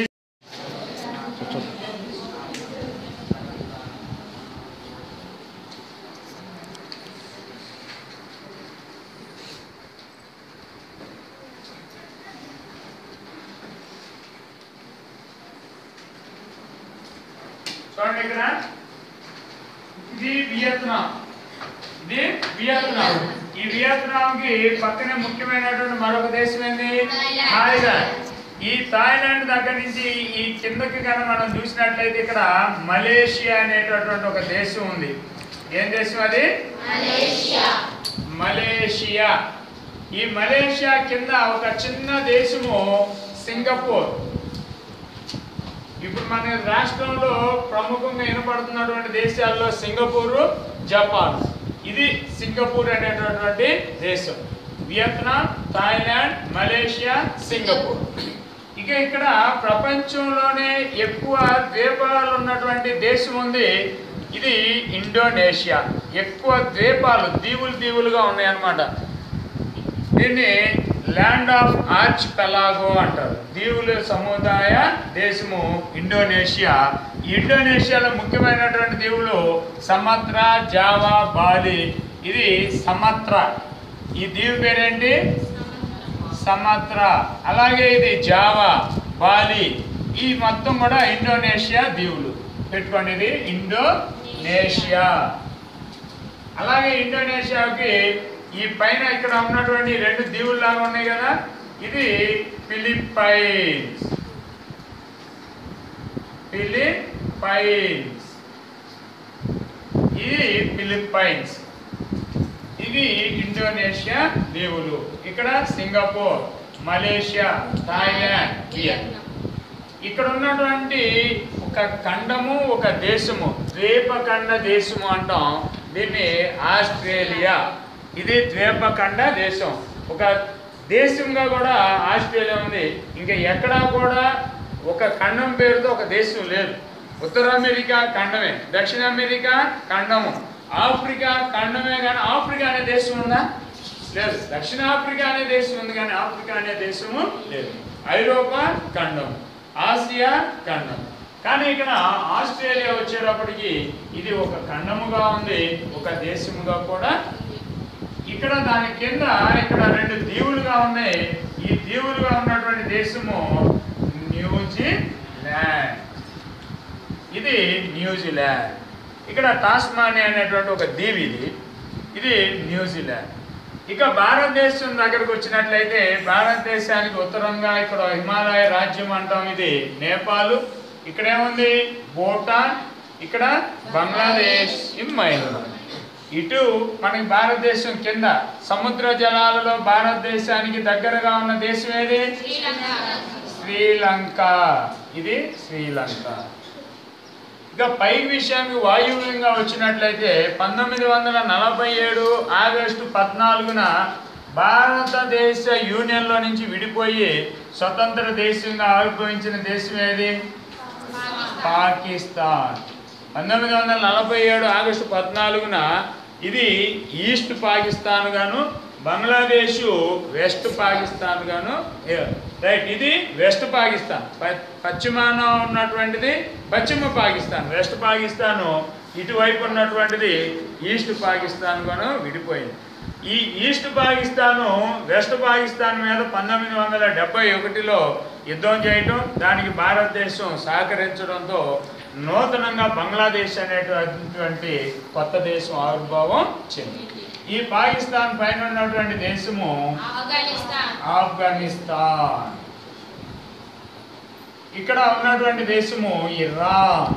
చూడండి ఇక్కడ ఇది వియత్నాం ఇది వియత్నాం ఈ వియత్నాం కి పక్కనే ముఖ్యమైనటువంటి మరొక దేశం ఏంది థాయిలాండ్. థాయిలాండ్ ఈ థాయిలాండ్ దగ్గర నుంచి ఈ కిందకి కనుక మనం చూసినట్లయితే ఇక్కడ మలేషియా అనేటటువంటి ఒక దేశం ఉంది ఏం దేశం అది మలేషియా మలేషియా ఈ మలేషియా కింద ఒక చిన్న దేశము సింగపూర్ ఇప్పుడు మన రాష్ట్రంలో ప్రముఖంగా వినపడుతున్నటువంటి దేశాల్లో సింగపూర్ జపాన్ ఇది సింగపూర్ అనేటటువంటి దేశం వియత్నాం థాయిలాండ్ మలేషియా సింగపూర్ ఇక ఇక్కడ ప్రపంచంలోనే ఎక్కువ ద్వీపాలు ఉన్నటువంటి దేశం ఉంది ఇది ఇండోనేషియా ఎక్కువ ద్వీపాలు దీవులు దీవులుగా ఉన్నాయన్నమాట దీన్ని ల్యాండ్ ఆఫ్ ఆర్చ్ పెలాగో అంటారు దీవుల సముదాయ దేశము ఇండోనేషియా ఈ ఇండోనేషియాలో ముఖ్యమైనటువంటి దీవులు సమత్ర జావా బాలి ఇది సమత్ర ఈ దీవి పేరేంటి సమత్ర అలాగే ఇది జావా బాలి ఈ మొత్తం కూడా ఇండోనేషియా దీవులు పెట్టుకోండి ఇది ఇండోనేషియా అలాగే ఇండోనేషియాకి ఈ పైన ఇక్కడ ఉన్నటువంటి రెండు దీవులు లాగా ఉన్నాయి కదా ఇది ఫిలిప్పైన్స్ ఫిలిప్పైన్స్ ఇది ఫిలిప్పైన్స్ ఇది ఇండోనేషియా దీవులు ఇక్కడ సింగపూర్ మలేషియా థాయిలాండ్ వియత్నాం ఇక్కడ ఉన్నటువంటి ఒక ఖండము ఒక దేశము ద్వీపఖండ దేశము అంటాం దీన్ని ఆస్ట్రేలియా ఇది ద్వీపఖండ దేశం ఒక దేశంగా కూడా ఆస్ట్రేలియా ఉంది ఇంకా ఎక్కడా కూడా ఒక ఖండం పేరుతో ఒక దేశం లేదు ఉత్తర అమెరికా ఖండమే దక్షిణ అమెరికా ఖండము ఆఫ్రికా ఖండమే కానీ ఆఫ్రికా అనే దేశం ఉందా లేదు దక్షిణ ఆఫ్రికా అనే దేశం ఉంది కానీ ఆఫ్రికా అనే దేశము లేదు ఐరోపా ఖండం ఆసియా ఖండం కానీ ఇక్కడ ఆస్ట్రేలియా వచ్చేటప్పటికి ఇది ఒక ఖండముగా ఉంది ఒక దేశముగా కూడా ఇక్కడ దాని కింద ఇక్కడ రెండు దీవులుగా ఉన్నాయి ఈ దీవులుగా ఉన్నటువంటి దేశము న్యూజిలాండ్ ఇది న్యూజిలాండ్ ఇక్కడ టాస్మానియా అనేటువంటి ఒక దీవి ఇది ఇది న్యూజిలాండ్ ఇక భారతదేశం దగ్గరకు వచ్చినట్లయితే భారతదేశానికి ఉత్తరంగా ఇక్కడ హిమాలయ రాజ్యం అంటాం ఇది నేపాల్ ఇక్కడ ఏముంది భూటాన్ ఇక్కడ బంగ్లాదేశ్ ఈ మయన్మార్ ఇటు మనకి భారతదేశం కింద సముద్ర జలాలలో భారతదేశానికి దగ్గరగా ఉన్న దేశం ఏది శ్రీలంక శ్రీలంక ఇది శ్రీలంక ఇక పై విషయానికి వాయువ్యంగా వచ్చినట్లయితే పంతొమ్మిది వందల నలభై ఏడు ఆగస్టు పద్నాలుగున భారతదేశ యూనియన్లో నుంచి విడిపోయి స్వతంత్ర దేశంగా ఆవిర్భవించిన దేశం ఏది పాకిస్తాన్ పంతొమ్మిది వందల నలభై ఏడు ఆగస్టు పద్నాలుగున ఇది ఈస్ట్ పాకిస్తాన్ గాను బంగ్లాదేశ్ వెస్ట్ పాకిస్తాన్ గాను ఏ- రైట్ ఇది వెస్ట్ పాకిస్తాన్ ప- పశ్చిమాన ఉన్నటువంటిది పశ్చిమ పాకిస్తాన్ వెస్ట్ పాకిస్తాన్ ఇటువైపు ఉన్నటువంటిది ఈస్ట్ పాకిస్తాన్ గాను విడిపోయింది ఈ ఈస్ట్ పాకిస్తాను వెస్ట్ పాకిస్తాన్ మీద పంతొమ్మిది వందల డెబ్బై ఒకటిలో యుద్ధం చేయటం దానికి భారతదేశం సహకరించడంతో నూతనంగా బంగ్లాదేశ్ అనేటటువంటి కొత్త దేశం ఆవిర్భావం చెందింది ఈ పాకిస్తాన్ పైన ఉన్నటువంటి దేశము ఆఫ్ఘనిస్తాన్ ఆఫ్ఘనిస్తాన్ ఇక్కడ ఉన్నటువంటి దేశము ఇరాన్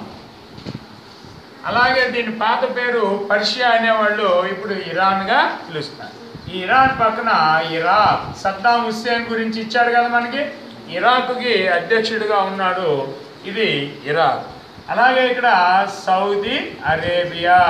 అలాగే దీని పాత పేరు పర్షియా అనేవాళ్ళు ఇప్పుడు ఇరాన్ గా పిలుస్తారు ఈ ఇరాన్ పక్కన ఇరాక్ సద్దాం హుస్సేన్ గురించి ఇచ్చాడు కదా మనకి ఇరాక్కి అధ్యక్షుడిగా ఉన్నాడు ఇది ఇరాక్ అలాగే ఇక్కడ సౌదీ అరేబియా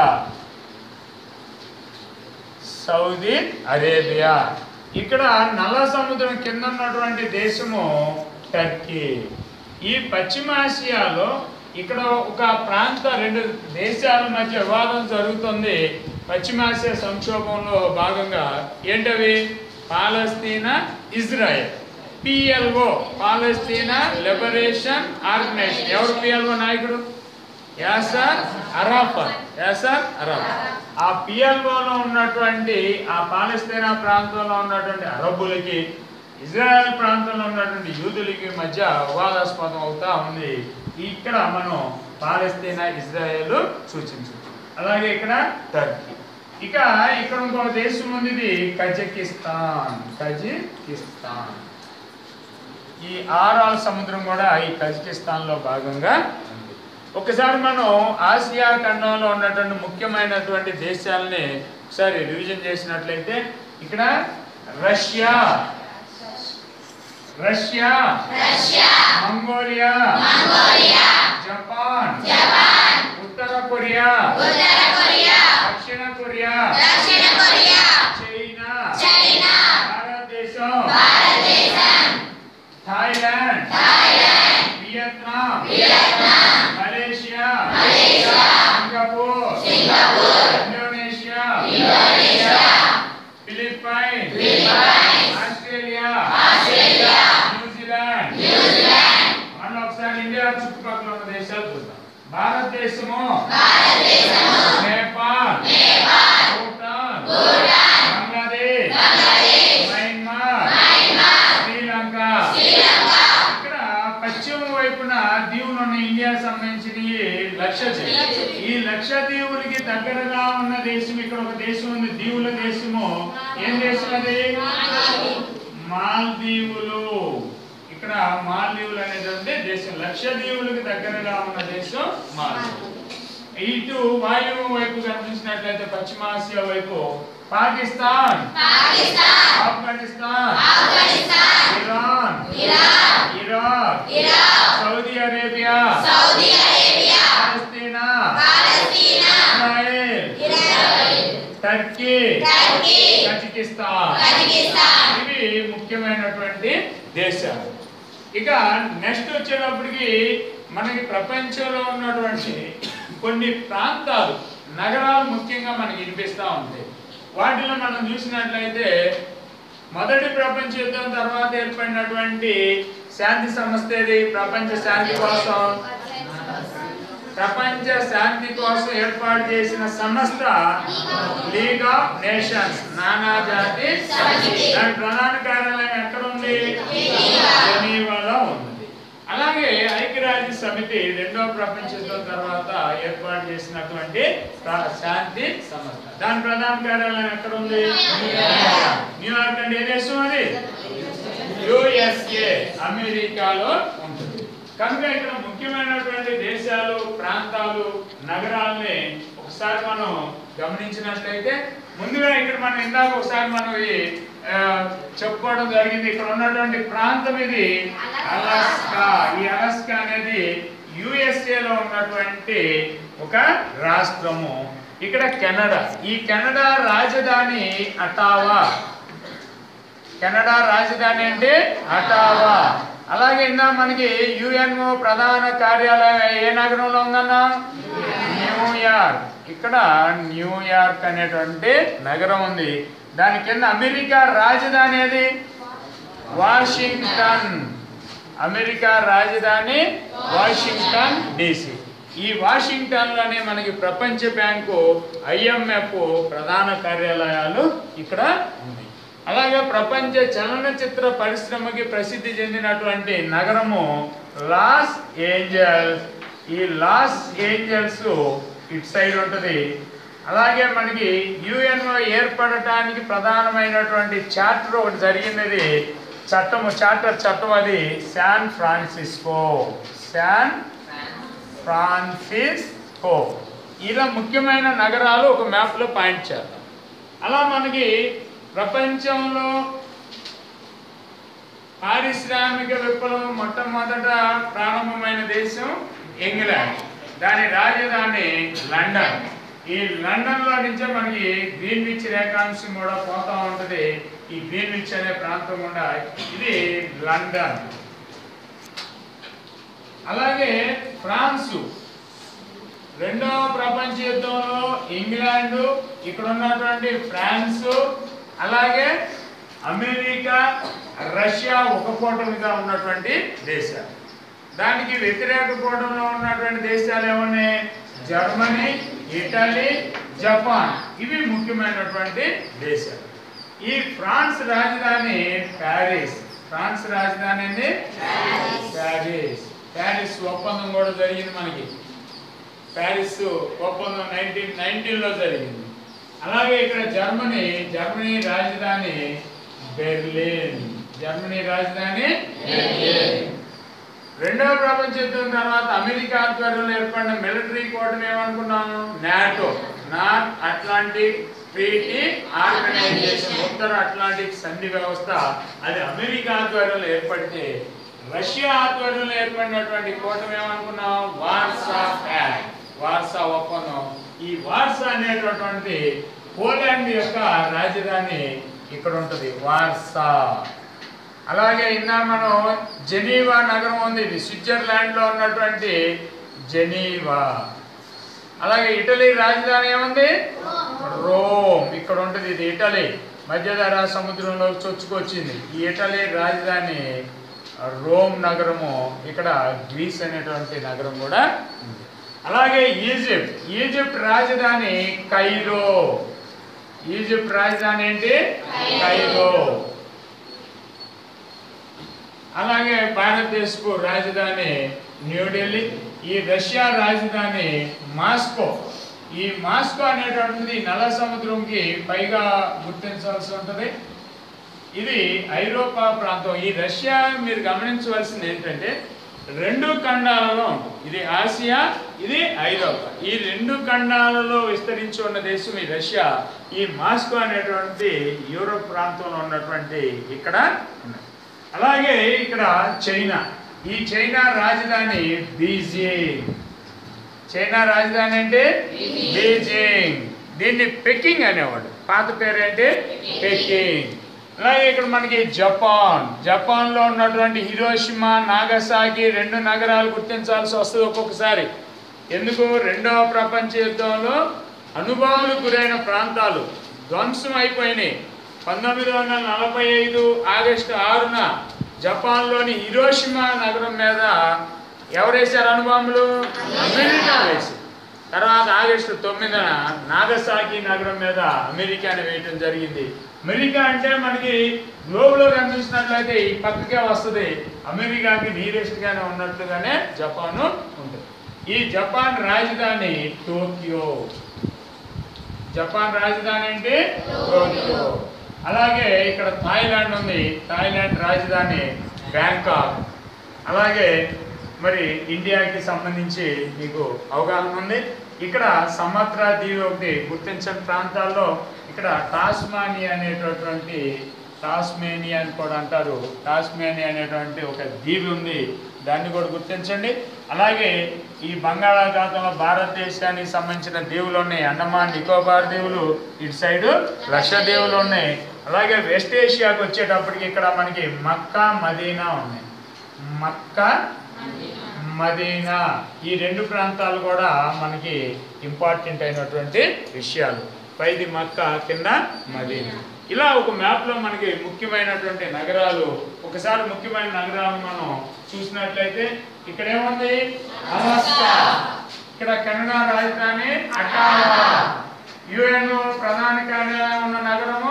సౌదీ అరేబియా ఇక్కడ నల్ల సముద్రం కింద ఉన్నటువంటి దేశము టర్కీ ఈ పశ్చిమాసియాలో ఇక్కడ ఒక ప్రాంత రెండు దేశాల మధ్య వివాదం జరుగుతుంది పశ్చిమాసియా సంక్షోభంలో భాగంగా ఏంటవి Palestine Israel PLO Palestine liberation organisation ఎవరు పిఎల్ఓ నాయకుడు యాసర్ అరాఫత్ యాసర్ అరాఫత్ ఆ పిఎల్ఓలో ఉన్నటువంటి ఆ పాలస్తీనా ప్రాంతంలో ఉన్నటువంటి అరబ్బులకి ఇజ్రాయెల్ ప్రాంతంలో ఉన్నటువంటి యూదులకి మధ్య వివాదాస్పదం అవుతా ఉంది ఇక్కడ మనం పాలస్తీనా ఇజ్రాయెల్ సూచించవచ్చు అలాగే ఇక్కడ టర్కీ ఇక ఇక్కడ ఇంకో దేశం ఉంది ఇది కజకిస్తాన్ కజకిస్తాన్ ఈ ఆరాల్ సముద్రం కూడా ఈ కజకిస్తాన్ లో భాగంగా ఉంది ఒకసారి మనం ఆసియా ఖండంలో ఉన్నటువంటి ముఖ్యమైనటువంటి దేశాలని ఒకసారి రివిజన్ చేసినట్లయితే ఇక్కడ రష్యా రష్యా మంగోలియా జపాన్ ఉత్తర కొరియా దక్షిణ కొరియా చైనా భారతదేశం Thailand Vietnam Malaysia Singapore Indonesia Philippine Australia New Zealand మళ్ళీ ఒకసారి ఇండియా చుట్టుపక్కల ఉన్న దేశాలు చూద్దాం భారతదేశము నేపాల్ భూటాన్ బంగ్లాదేశ్ మయన్మార్ శ్రీలంక ఇక్కడ పశ్చిమ వైపున దీవులు ఉన్న ఇండియా సంబంధించినవి లక్షద్వీప్ ఈ లక్షద్వీపులకి దగ్గరగా ఉన్న దేశం ఇక్కడ ఒక దేశం ఉంది దీవుల దేశము ఏం దేశం అది మాల్దీవులు ఇక్కడ మాల్దీవులు అనేది ఉంది దేశం లక్షద్వీపులకి దగ్గరగా ఉన్న దేశం మాల్దీవులు ఇటు వాయువు వైపు కనిపించినట్లయితే పశ్చిమాసియా వైపు Pakistan Afghanistan Iran Iraq Saudi Arabia Palestine Israel Turkey Kazakhstan ఇవి ముఖ్యమైనటువంటి దేశాలు ఇక నెక్స్ట్ వచ్చేటప్పటికి మనకి ప్రపంచంలో ఉన్నటువంటి కొన్ని ప్రాంతాలు నగరాలు ముఖ్యంగా మనకి వినిపిస్తూ ఉంటాయి వాటిలో మనం చూసినట్లయితే మొదటి ప్రపంచ యుద్ధం తర్వాత ఏర్పడినటువంటి శాంతి సంస్థ ఏది ప్రపంచ శాంతి కోసం ప్రపంచ శాంతి కోసం ఏర్పాటు చేసిన సంస్థ లీగ్ ఆఫ్ నేషన్స్ నానా జాతి దాని ప్రధాన కార్యాలయం ఎక్కడ ఉంది జెనీవాలో ఉంది అలాగే ఐక్యరాజ్య సమితి రెండవ ప్రపంచ యుద్ధం తర్వాత ఏర్పాటు చేసినటువంటి ప్ర- శాంతి సంస్థ దాని ప్రధాన కార్యాలయం ఎక్కడ ఉంది న్యూయార్క్ అంటే ఏ దేశం అది యుఎస్ఏ అమెరికాలో ఉంటుంది కనుక ఇక్కడ ముఖ్యమైనటువంటి దేశాలు ప్రాంతాలు నగరాలని ఒకసారి మనం గమనించినట్లయితే ముందుగా ఇక్కడ మనం ఇందాక ఒకసారి మనం ఈ ఆ, చెప్పుకోవడం జరిగింది ఇక్కడ ఉన్నటువంటి ప్రాంతం ఇది అలాస్కా ఈ అలాస్కా అనేది యుఎస్ఏ లో ఉన్నటువంటి ఒక రాష్ట్రము ఇక్కడ కెనడా ఈ కెనడా రాజధాని అటావా కెనడా రాజధాని అంటే అటావా అలాగే ఇందా మనకి యుఎన్ఓ ప్రధాన కార్యాలయం ఏ నగరంలో ఉందన్నా న్యూయార్క్ ఇక్కడ న్యూయార్క్ అనేటువంటి నగరం ఉంది దాని కింద అమెరికా రాజధాని ఏది వాషింగ్టన్ అమెరికా రాజధాని వాషింగ్టన్ డిసి ఈ వాషింగ్టన్ లోనే మనకి ప్రపంచ బ్యాంకు ఐఎంఎఫ్ ప్రధాన కార్యాలయాలు ఇక్కడ ఉన్నాయి అలాగే ప్రపంచ చలనచిత్ర పరిశ్రమకి ప్రసిద్ధి చెందినటువంటి నగరము లాస్ ఏంజల్స్ ఈ లాస్ ఏంజల్స్ ఇటు సైడ్ ఉంటుంది అలాగే మనకి యుఎన్ఓ ఏర్పడటానికి ప్రధానమైనటువంటి చార్టర్ ఒకటి జరిగినది చట్టము చార్టర్ చట్టం అది శాన్ ఫ్రాన్సిస్కో శాన్ ఫ్రాన్సిస్కో ఇలా ముఖ్యమైన నగరాలు ఒక మ్యాప్లో పాయింట్ చేద్దాం అలా మనకి ప్రపంచంలో పారిశ్రామిక విప్లవం మొట్టమొదట ప్రారంభమైన దేశం ఇంగ్లాండ్ దాని రాజధాని లండన్ ఈ లండన్ లో నుంచే మనకి గ్రీన్విచ్ రేఖాంశం కూడా పోతా ఉంటది ఈ గ్రీన్విచ్ అనే ప్రాంతం కూడా ఇది లండన్ అలాగే ఫ్రాన్సు రెండవ ప్రపంచ యుద్ధంలో ఇంగ్లాండ్ ఇక్కడ ఉన్నటువంటి ఫ్రాన్స్ అలాగే అమెరికా రష్యా ఒక కూటమిగా ఉన్నటువంటి దేశాలు దానికి వ్యతిరేక కూటమిలో ఉన్నటువంటి దేశాలు ఏమన్నాయి జర్మనీ ఇటలీ జపాన్ ఇవి ముఖ్యమైనటువంటి దేశాలు ఈ ఫ్రాన్స్ రాజధాని ప్యారిస్ ఫ్రాన్స్ రాజధాని ఏంది ప్యారిస్ ప్యారిస్ ఒప్పందం కూడా జరిగింది మనకి ప్యారిస్ ఒప్పందం నైన్టీన్ నైన్టీన్లో జరిగింది అలాగే ఇక్కడ జర్మనీ జర్మనీ రాజధాని బెర్లిన్ జర్మనీ రాజధాని బెర్లిన్ రెండవ ప్రపంచ యుద్ధం తర్వాత అమెరికా ఆధ్వర్యంలో ఏర్పడిన మిలిటరీ కూటమి ఏమనుకున్నాం NATO north Atlantic treaty organisation ఉత్తర అట్లాంటిక్ సంధి వ్యవస్థ అది అమెరికా ఆధ్వర్యంలో ఏర్పడితే రష్యా ఆధ్వర్యంలో ఏర్పడినటువంటి కూటమి ఏమనుకున్నాం వార్సా ప్యాక్ట్ వార్సా ఒప్పందం ఈ వార్సా అనేటటువంటి పోలాండ్ యొక్క రాజధాని ఇక్కడ ఉంటుంది వార్సా అలాగే ఇన్నా మనం జెనీవా నగరం ఉంది ఇది స్విట్జర్లాండ్ లో ఉన్నటువంటి జెనీవా అలాగే ఇటలీ రాజధాని ఏముంది రోమ్ ఇక్కడ ఉంటుంది ఇది ఇటలీ మధ్యధరా సముద్రంలో చొచ్చుకొచ్చింది ఈ ఇటలీ రాజధాని రోమ్ నగరము ఇక్కడ గ్రీస్ అనేటువంటి నగరం కూడా ఉంది అలాగే ఈజిప్ట్ ఈజిప్ట్ రాజధాని కైరో ఈజిప్ట్ రాజధాని ఏంటి కైరో అలాగే భారతదేశపు రాజధాని న్యూఢిల్లీ ఈ రష్యా రాజధాని మాస్కో ఈ మాస్కో అనేటటువంటిది నల్ల సముద్రంకి పైగా గుర్తించాల్సి ఉంటుంది ఇది ఐరోపా ప్రాంతం ఈ రష్యా మీరు గమనించవలసింది ఏంటంటే రెండు ఖండాలలో ఉంటుంది ఇది ఆసియా ఇది ఐరోపా ఈ రెండు ఖండాలలో విస్తరించి ఉన్న దేశం ఈ రష్యా ఈ మాస్కో అనేటువంటి యూరోప్ ప్రాంతంలో ఉన్నటువంటి ఇక్కడ ఉన్నది అలాగే ఇక్కడ చైనా ఈ చైనా రాజధాని బీజింగ్ చైనా రాజధాని అంటే బీజింగ్ దీన్ని పెకింగ్ అనేవాడు పాత పేరు ఏంటి పెకింగ్ అలాగే ఇక్కడ మనకి జపాన్ జపాన్ లో ఉన్నటువంటి హిరోషిమా నాగసాకి రెండు నగరాలు గుర్తించాల్సి వస్తుంది ఒక్కొక్కసారి ఎందుకు రెండవ ప్రపంచ యుద్ధంలో అనుభవాలకు గురైన ప్రాంతాలు ధ్వంసం అయిపోయినాయి పంతొమ్మిది వందల నలభై ఐదు ఆగస్టు ఆరున జపాన్లోని హిరోషిమా నగరం మీద ఎవరేశారు అనుభవములు అమెరికా వేసి తర్వాత ఆగస్టు తొమ్మిదిన నాగసాకి నగరం మీద అమెరికాని వేయటం జరిగింది అమెరికా అంటే మనకి గ్లోబ్లో కనిపించినట్లయితే ఈ పక్కకే వస్తుంది అమెరికాకి నియరెస్ట్ గానే ఉన్నట్లుగానే జపాను ఉంటుంది ఈ జపాన్ రాజధాని టోక్యో జపాన్ రాజధాని ఏంటి టోక్యో అలాగే ఇక్కడ థాయిలాండ్ ఉంది థాయిలాండ్ రాజధాని బ్యాంకాక్ అలాగే మరి ఇండియాకి సంబంధించి మీకు అవగాహన ఉంది ఇక్కడ సమత్ర దీవి ఒకటి గుర్తించని ప్రాంతాల్లో ఇక్కడ టాస్మానియా అనేటటువంటి టాస్మేనియా అని కూడా అంటారు టాస్మేనియా అనేటువంటి ఒక దీవి ఉంది దాన్ని కూడా గుర్తించండి అలాగే ఈ బంగాళాఖాతంలో భారతదేశానికి సంబంధించిన దీవులు ఉన్నాయి అండమాన్ నికోబార్ దీవులు ఇటు సైడు లక్షద్వీవులు ఉన్నాయి అలాగే వెస్ట్ ఏషియాకి వచ్చేటప్పటికి ఇక్కడ మనకి మక్కా మదీనా ఉన్నాయి మక్కా మదీనా ఈ రెండు ప్రాంతాలు కూడా మనకి ఇంపార్టెంట్ అయినటువంటి విషయాలు పైది మక్కా కింద మదీనా ఇలా ఒక మ్యాప్ లో మనకి ముఖ్యమైనటువంటి నగరాలు ఒకసారి ముఖ్యమైన నగరాలను మనం చూసినట్లయితే ఇక్కడ ఏముంది అలాస్కా ఇక్కడ కెనడా రాజధాని అటావా యుఎన్ ప్రధాన కార్యాలయం ఉన్న నగరము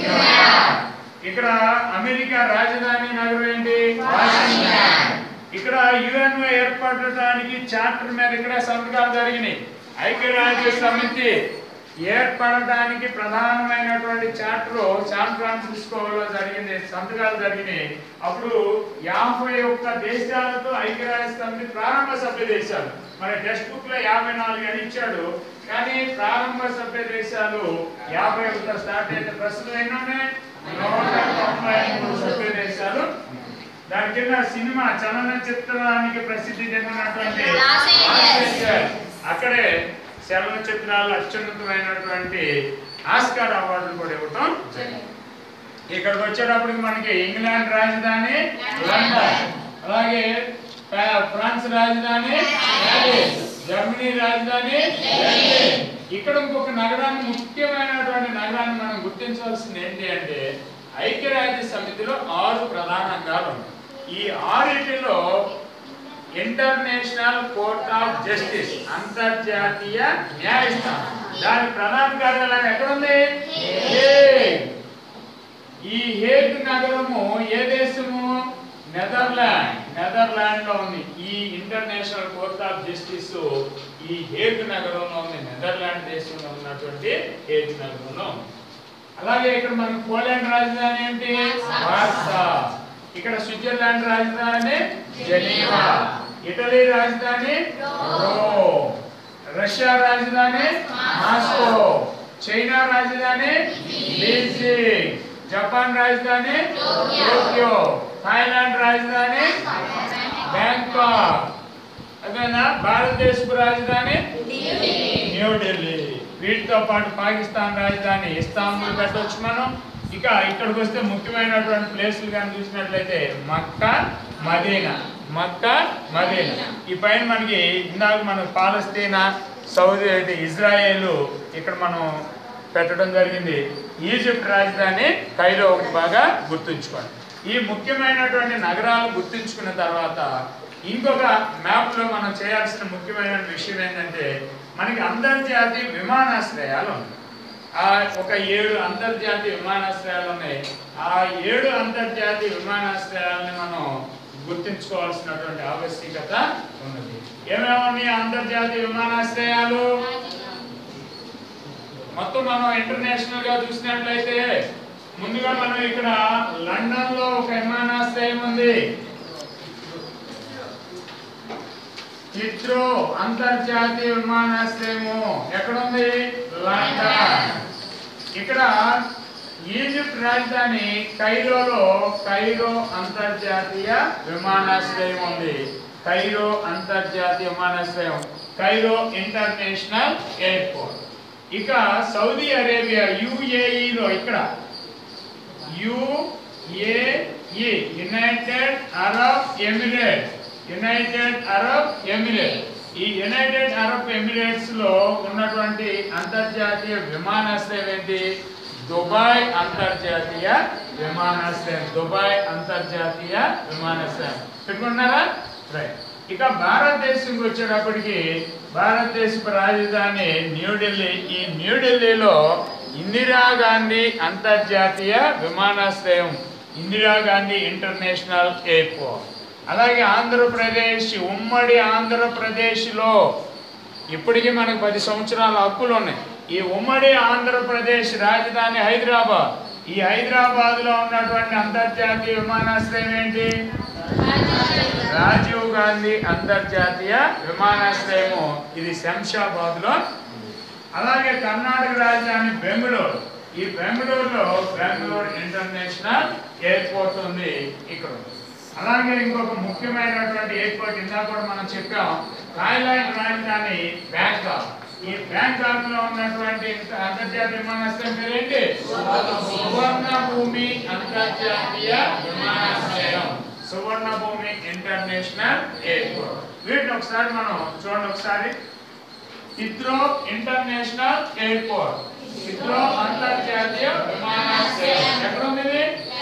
ఇక్కడ అమెరికా రాజధాని నగరం ఏంటి వాషింగ్టన్ ఇక్కడ యుఎన్ ఏర్పడటానికి చార్టర్ మీద ఇక్కడ సంతకాలు జరిగినాయి ఐక్యరాజ్య సమితి ఏర్పడటానికి ప్రధానమైనటువంటి చార్టర్ శాన్ ఫ్రాన్సిస్కోలో జరిగింది సంతకాలు జరిగినాయి అప్పుడు యాభై ఒక్క దేశాలతో ఐక్యరాజ్య సమితి ప్రారంభ సభ్య దేశాలు మరి టెక్స్ట్ బుక్ లో యాభై నాలుగు అని ఇచ్చాడు కానీ ప్రారంభ సభ్య దేశాలు యాభై ఒకటి స్టార్ట్ అయితే ప్రస్తుతం ఏంటంటే నూట తొంభై మూడు సభ్య దేశాలు దాని కింద సినిమా చలనచిత్రానికి ప్రసిద్ధి చెందినటువంటి లాస్ ఏంజలస్. Los Angeles. అక్కడే చలనచిత్రాలు అత్యున్నతమైనటువంటి ఆస్కార్ అవార్డులు కూడా ఇవ్వటం జరిగింది. ఇక్కడికి వచ్చేటప్పటికి మనకి ఇంగ్లాండ్ రాజధాని లండన్ అలాగే ఫ్రా- ఫ్రాన్స్ రాజధాని ప్యారిస్ జర్మనీ రాజధాని బెర్లిన్. ఇక్కడ ఇంకొక నగరాన్ని ముఖ్యమైనటువంటి నగరాన్ని మనం గుర్తించవలసింది ఏంటి అంటే ఐక్యరాజ్య సమితిలో ఆరు ప్రధాన అంగాలు ఉన్నాయి ఈ ఆరిటిలో ఇంటర్నేషనల్ కోర్ట్ ఆఫ్ జస్టిస్ అంతర్జాతీయ న్యాయస్థానం దాని ప్రధాన కార్యాలయం ఎక్కడుంది హేగ్. ఈ హేగ్ నగరము ఏ దేశము నెదర్లాండ్ నెదర్లాండ్ లో ఉంది ఈ ఇంటర్నేషనల్ కోర్ట్ ఆఫ్ జస్టిస్ ఈ హేగ్ నగరంలో ఉంది నెదర్లాండ్ దేశంలో ఉన్నటువంటి హేగ్ నగరంలో ఉంది అలాగే ఇక్కడ మనకి పోలాండ్ రాజధాని ఏంటి వార్సా ఇక్కడ స్విట్జర్లాండ్ రాజధాని జెనీవా ఇటలీ రాజధాని రోమ్ రష్యా రాజధాని మాస్కో చైనా రాజధాని బీజింగ్ జపాన్ రాజధాని టోక్యో థాయిలాండ్ రాజధాని బ్యాంకాక్ అదేనా భారతదేశపు రాజధాని న్యూఢిల్లీ వీటితో పాటు పాకిస్తాన్ రాజధాని ఇస్తాంబుల్ పెట్టవచ్చు మనం ఇక ఇక్కడికి వస్తే ముఖ్యమైనటువంటి ప్లేసులు కానీ చూసినట్లయితే మక్కా మదీనా మక్కా మదీనా ఈ పైన మనకి ఇందాక మనకు పాలస్తీనా సౌదీ అయితే ఇజ్రాయేల్ ఇక్కడ మనం పెట్టడం జరిగింది ఈజిప్ట్ రాజధాని కైరో ఒకటి బాగా గుర్తుంచుకోండి ఈ ముఖ్యమైనటువంటి నగరాలు గుర్తుంచుకున్న తర్వాత ఇంకొక మ్యాప్ లో మనం చేయాల్సిన ముఖ్యమైన విషయం ఏంటంటే మనకి అంతర్జాతీయ విమానాశ్రయాలు ఉన్నాయి ఆ ఒక ఏడు అంతర్జాతీయ విమానాశ్రయాలు ఉన్నాయి ఆ ఏడు అంతర్జాతీయ విమానాశ్రయాలని మనం గుర్తుంచుకోవాల్సినటువంటి ఆవశ్యకత ఉన్నది ఏమేమి ఉన్నాయి అంతర్జాతీయ విమానాశ్రయాలు మొత్తం మనం ఇంటర్నేషనల్ గా చూసినట్లయితే ముందుగా మనం ఇక్కడ లండన్ లో ఒక విమానాశ్రయం ఉంది హిత్రో అంతర్జాతీయ విమానాశ్రయము ఎక్కడుంది లండన్ ఇక్కడ ఈజిప్ట్ రాజధాని కైరోలో కైరో అంతర్జాతీయ విమానాశ్రయం ఉంది కైరో అంతర్జాతీయ విమానాశ్రయం కైరో ఇంటర్నేషనల్ ఎయిర్పోర్ట్ ఇక సౌదీ అరేబియా యుఏఈలో ఇక్కడ UAE United Arab Emirates United Arab Emirates ఈ యునైటెడ్ అరబ్ ఎమిరేట్స్ లో ఉన్నటువంటి అంతర్జాతీయ విమానాశ్రయం ఏంటి దుబాయ్ అంతర్జాతీయ విమానాశ్రయం దుబాయ్ అంతర్జాతీయ విమానాశ్రయం పెట్టుకుంటున్నారా రైట్ ఇక భారతదేశంకి వచ్చేటప్పటికి భారతదేశపు రాజధాని న్యూఢిల్లీ ఈ న్యూఢిల్లీలో ఇందిరాగాంధీ అంతర్జాతీయ విమానాశ్రయం ఇందిరాగాంధీ ఇంటర్నేషనల్ ఎయిర్పోర్ట్ అలాగే ఆంధ్రప్రదేశ్ ఉమ్మడి ఆంధ్రప్రదేశ్లో ఇప్పటికీ మనకు పది సంవత్సరాల హక్కులు ఉన్నాయి ఈ ఉమ్మడి ఆంధ్రప్రదేశ్ రాజధాని హైదరాబాద్ ఈ హైదరాబాద్ లో ఉన్నటువంటి అంతర్జాతీయ విమానాశ్రయం ఏంటి రాజీవ్ గాంధీ అంతర్జాతీయ విమానాశ్రయము ఇది శంషాబాద్ లో అలాగే కర్ణాటక రాజధాని బెంగళూరు ఈ బెంగళూరులో బెంగళూరు ఇంటర్నేషనల్ ఎయిర్పోర్ట్ ఉంది ఇక్కడ ఉంది. అలాగే ఇంకొక ముఖ్యమైనటువంటి ఎయిర్పోర్ట్ ఇందాక కూడా మనం చెప్పాం థాయిలాండ్ రాజధాని బ్యాంకాక్ ఈ బ్యాంకాక్ లో ఉన్నటువంటి ఇంత- అంతర్జాతీయ విమానాశ్రయం పేరేంటి సువర్ణ భూమి అంతర్జాతీయ విమానాశ్రయం సువర్ణ భూమి ఇంటర్నేషనల్ ఎయిర్పోర్ట్ వీటిని ఒకసారి మనం చూడండి ఒకసారి హిత్రో ఇంటర్నేషనల్ ఎయిర్పోర్ట్ హిత్రో అంతర్జాతీయ విమానాశ్రయం ఎక్కడ ఉంది ఇది?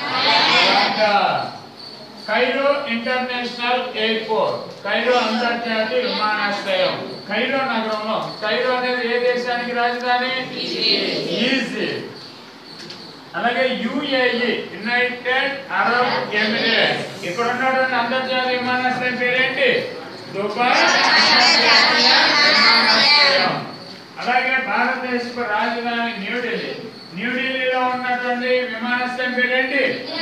London. Cairo international airport Cairo అంతర్జాతీయ విమానాశ్రయం కైరో నగరంలో కైరో అనేది ఏ దేశానికి రాజధాని ఈజిప్ట్ అలాగే యుఏఈ యునైటెడ్ అరబ్ ఎమిరేట్స్ ఇక్కడ ఉన్నటువంటి అంతర్జాతీయ విమానాశ్రయం పేరేంటి దుబాయ్ అంతర్జాతీయ విమానాశ్రయం అలాగే భారతదేశపు రాజధాని న్యూఢిల్లీ న్యూఢిల్లీలో ఉన్నటువంటి విమానాశ్రయం పేరేంటి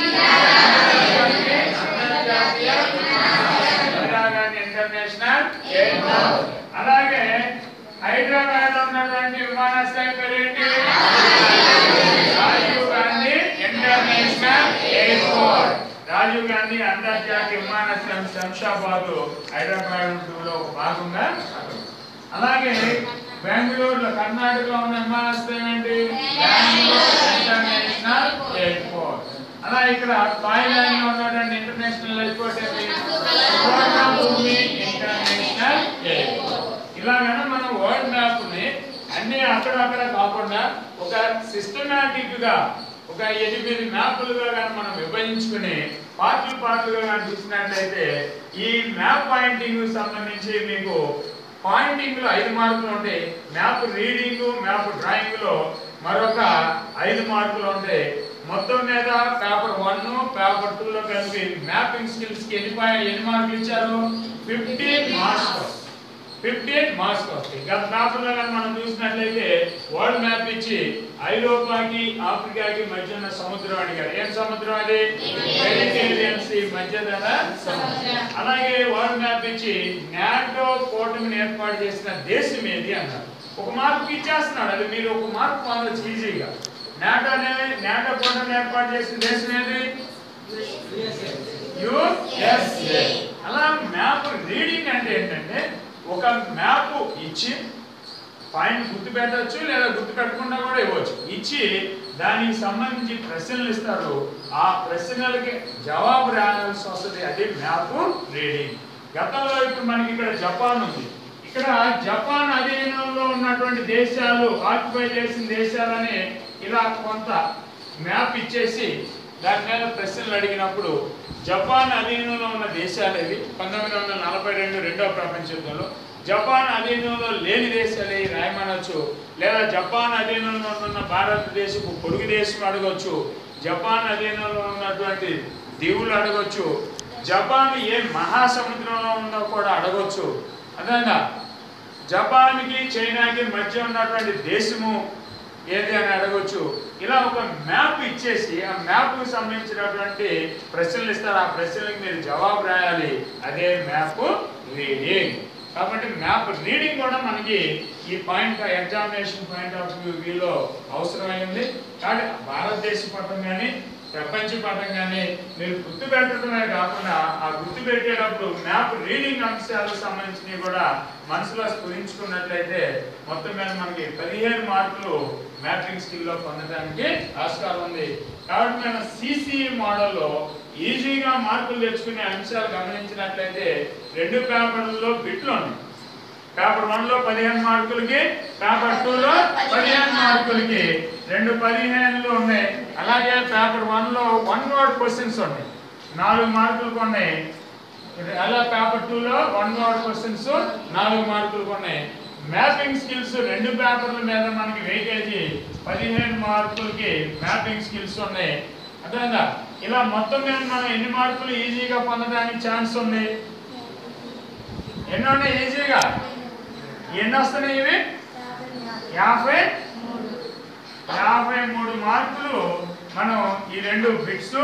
అంతర్జాతీయ విమానాశ్రయం. ఇందిరాగాంధీ ఇంటర్నేషనల్ ఎయిర్పోర్ట్ అలాగే హైదరాబాద్ లో ఉన్నటువంటి విమానాశ్రయం పేరేంటి రాజీవ్ గాంధీ ఇంటర్నేషనల్ ఎయిర్పోర్ట్ రాజీవ్ గాంధీ అంతర్జాతీయ విమానాశ్రయం శంషాబాద్ హైదరాబాద్ లో భాగంగా అలాగే బెంగళూరులో కర్ణాటకలో ఉన్న విమానాశ్రయం ఏంటి బెంగళూరు ఇంటర్నేషనల్ ఎయిర్పోర్ట్ అలా ఇక్కడ థాయిలాండ్ లో ఉన్నటువంటి ఇంటర్నేషనల్ ఎయిర్పోర్ట్ ఏంటి సువర్ణభూమి ఇంటర్నేషనల్ ఎయిర్పోర్ట్ ఇలాగన మనం వరల్డ్ మ్యాప్ ని అన్ని అక్కడక్కడ కాకుండా ఒక సిస్టమేటిక్ గా ఒక ఎనిమిది మ్యాపులుగా కానీ మనం విభజించుకుని పార్ట్లు పార్ట్లుగా కానీ చూసినట్లయితే ఈ మ్యాప్ పాయింటింగ్ సంబంధించి మీకు పాయింటింగ్ లో ఐదు మార్కులు ఉంటాయి మ్యాప్ రీడింగ్ మ్యాప్ డ్రాయింగ్ లో మరొక ఐదు మార్కులు ఉంటాయి మొత్తం మీద పేపర్ వన్ పేపర్ టూ లో కలిపి మ్యాపింగ్ స్కిల్స్ కి ఎన్ని పాయింట్ ఎన్ని మార్కులు ఇచ్చారు ఫిఫ్టీన్ మార్క్స్ ఫిఫ్టీన్ మార్క్స్ వస్తాయి గత పేపర్లో కానీ మనం చూసినట్లయితే వరల్డ్ మ్యాప్ ఇచ్చి ఐరోపాకి ఆఫ్రికాకి మధ్య ఉన్న సముద్రం అడిగారు ఏం సముద్రం అది మెడిటేరియన్ సీ మధ్యధర సముద్రం అలాగే వరల్డ్ మ్యాప్ ఇచ్చి నాటో కూటమిని ఏర్పాటు చేసిన దేశం ఏది అన్నారు ఒక మార్కు ఇచ్చేస్తున్నాడు అది మీరు ఒక మార్కు పొందొచ్చు ఈజీగా నాటో అనేది నాటో కూటమిని ఏర్పాటు చేసిన దేశం ఏది యుఎస్ఏ అలా మ్యాప్ రీడింగ్ అంటే ఏంటంటే ఒక మ్యాప్ ఇచ్చి పాయింట్ గుర్తు పెట్టచ్చు లేదా గుర్తు పెట్టకుండా కూడా ఇవ్వచ్చు ఇచ్చి దానికి సంబంధించి ప్రశ్నలు ఇస్తారు ఆ ప్రశ్నలకి జవాబు రాయాల్సి వస్తుంది అది మ్యాప్ రీడింగ్ గతంలో ఇప్పుడు మనకి ఇక్కడ జపాన్ ఉంది ఇక్కడ జపాన్ అధీనంలో ఉన్నటువంటి దేశాలు ఆక్యుపై చేసిన దేశాలని ఇలా కొంత మ్యాప్ ఇచ్చేసి దాని మీద ప్రశ్నలు అడిగినప్పుడు జపాన్ అధీనంలో ఉన్న దేశాలు ఇవి పంతొమ్మిది వందల నలభై రెండు రెండవ ప్రపంచ యుద్ధంలో జపాన్ అధీనంలో లేని దేశాలు ఇవి రాయమనొచ్చు లేదా జపాన్ అధీనంలో ఉన్న భారతదేశపు పొరుగు దేశం అడగొచ్చు జపాన్ అధీనంలో ఉన్నటువంటి దీవులు అడగొచ్చు జపాన్ ఏ మహాసముద్రంలో ఉందో కూడా అడగొచ్చు అదేనా జపాన్కి చైనాకి మధ్య ఉన్నటువంటి దేశము ఏది అని అడగొచ్చు ఇలా ఒక మ్యాప్ ఇచ్చేసి ఆ మ్యాప్కి సంబంధించినటువంటి ప్రశ్నలు ఇస్తారు ఆ ప్రశ్నలకు మీరు జవాబు రాయాలి అదే మ్యాప్ రీడింగ్ కాబట్టి మ్యాప్ రీడింగ్ కూడా మనకి ఈ పాయింట్ ఎగ్జామినేషన్ పాయింట్ ఆఫ్ వ్యూలో అవసరమైంది కాబట్టి భారతదేశ పట్టం కానీ ప్రపంచ పట్టం కానీ మీరు గుర్తు పెట్టడమే కాకుండా ఆ గుర్తు పెట్టేటప్పుడు మ్యాప్ రీడింగ్ అంశాలకు సంబంధించినవి కూడా మనసులో స్ఫురించుకున్నట్లయితే మొత్తం మీద మనకి పదిహేను మార్కులు మ్యాపింగ్ స్కిల్లో పొందడానికి ఆస్కారం ఉంది కాబట్టి మన సిసిఈ మోడల్లో ఈజీగా మార్కులు తెచ్చుకునే అంశాలు గమనించినట్లయితే రెండు పేపర్లలో బిట్లు ఉన్నాయి పేపర్ వన్ లో పదిహేను మార్కులకి పేపర్ టూ లో పదిహేను మార్కులకి రెండు పదిహేనులు ఉన్నాయి అలాగే పేపర్ వన్ లో వన్ వర్డ్ క్వశ్చన్స్ ఉన్నాయి నాలుగు మార్కులకు ఉన్నాయి అలా పేపర్ టూ లో వన్ వర్డ్ క్వశ్చన్స్ నాలుగు మార్కులకు ఉన్నాయి మ్యాపింగ్ స్కిల్స్ రెండు పేపర్ల మీద మనకి వెయిటేజీ పదిహేను మార్కులకి మ్యాపింగ్ స్కిల్స్ ఉన్నాయి అర్థమైందా ఇలా మొత్తం మీద మనం ఎన్ని మార్కులు ఈజీగా పొందడానికి ఛాన్స్ ఉంది ఎన్ని ఉన్నాయి ఈజీగా ఎన్ని వస్తున్నాయి ఇవి యాభై యాభై మూడు మార్కులు మనం ఈ రెండు బిట్స్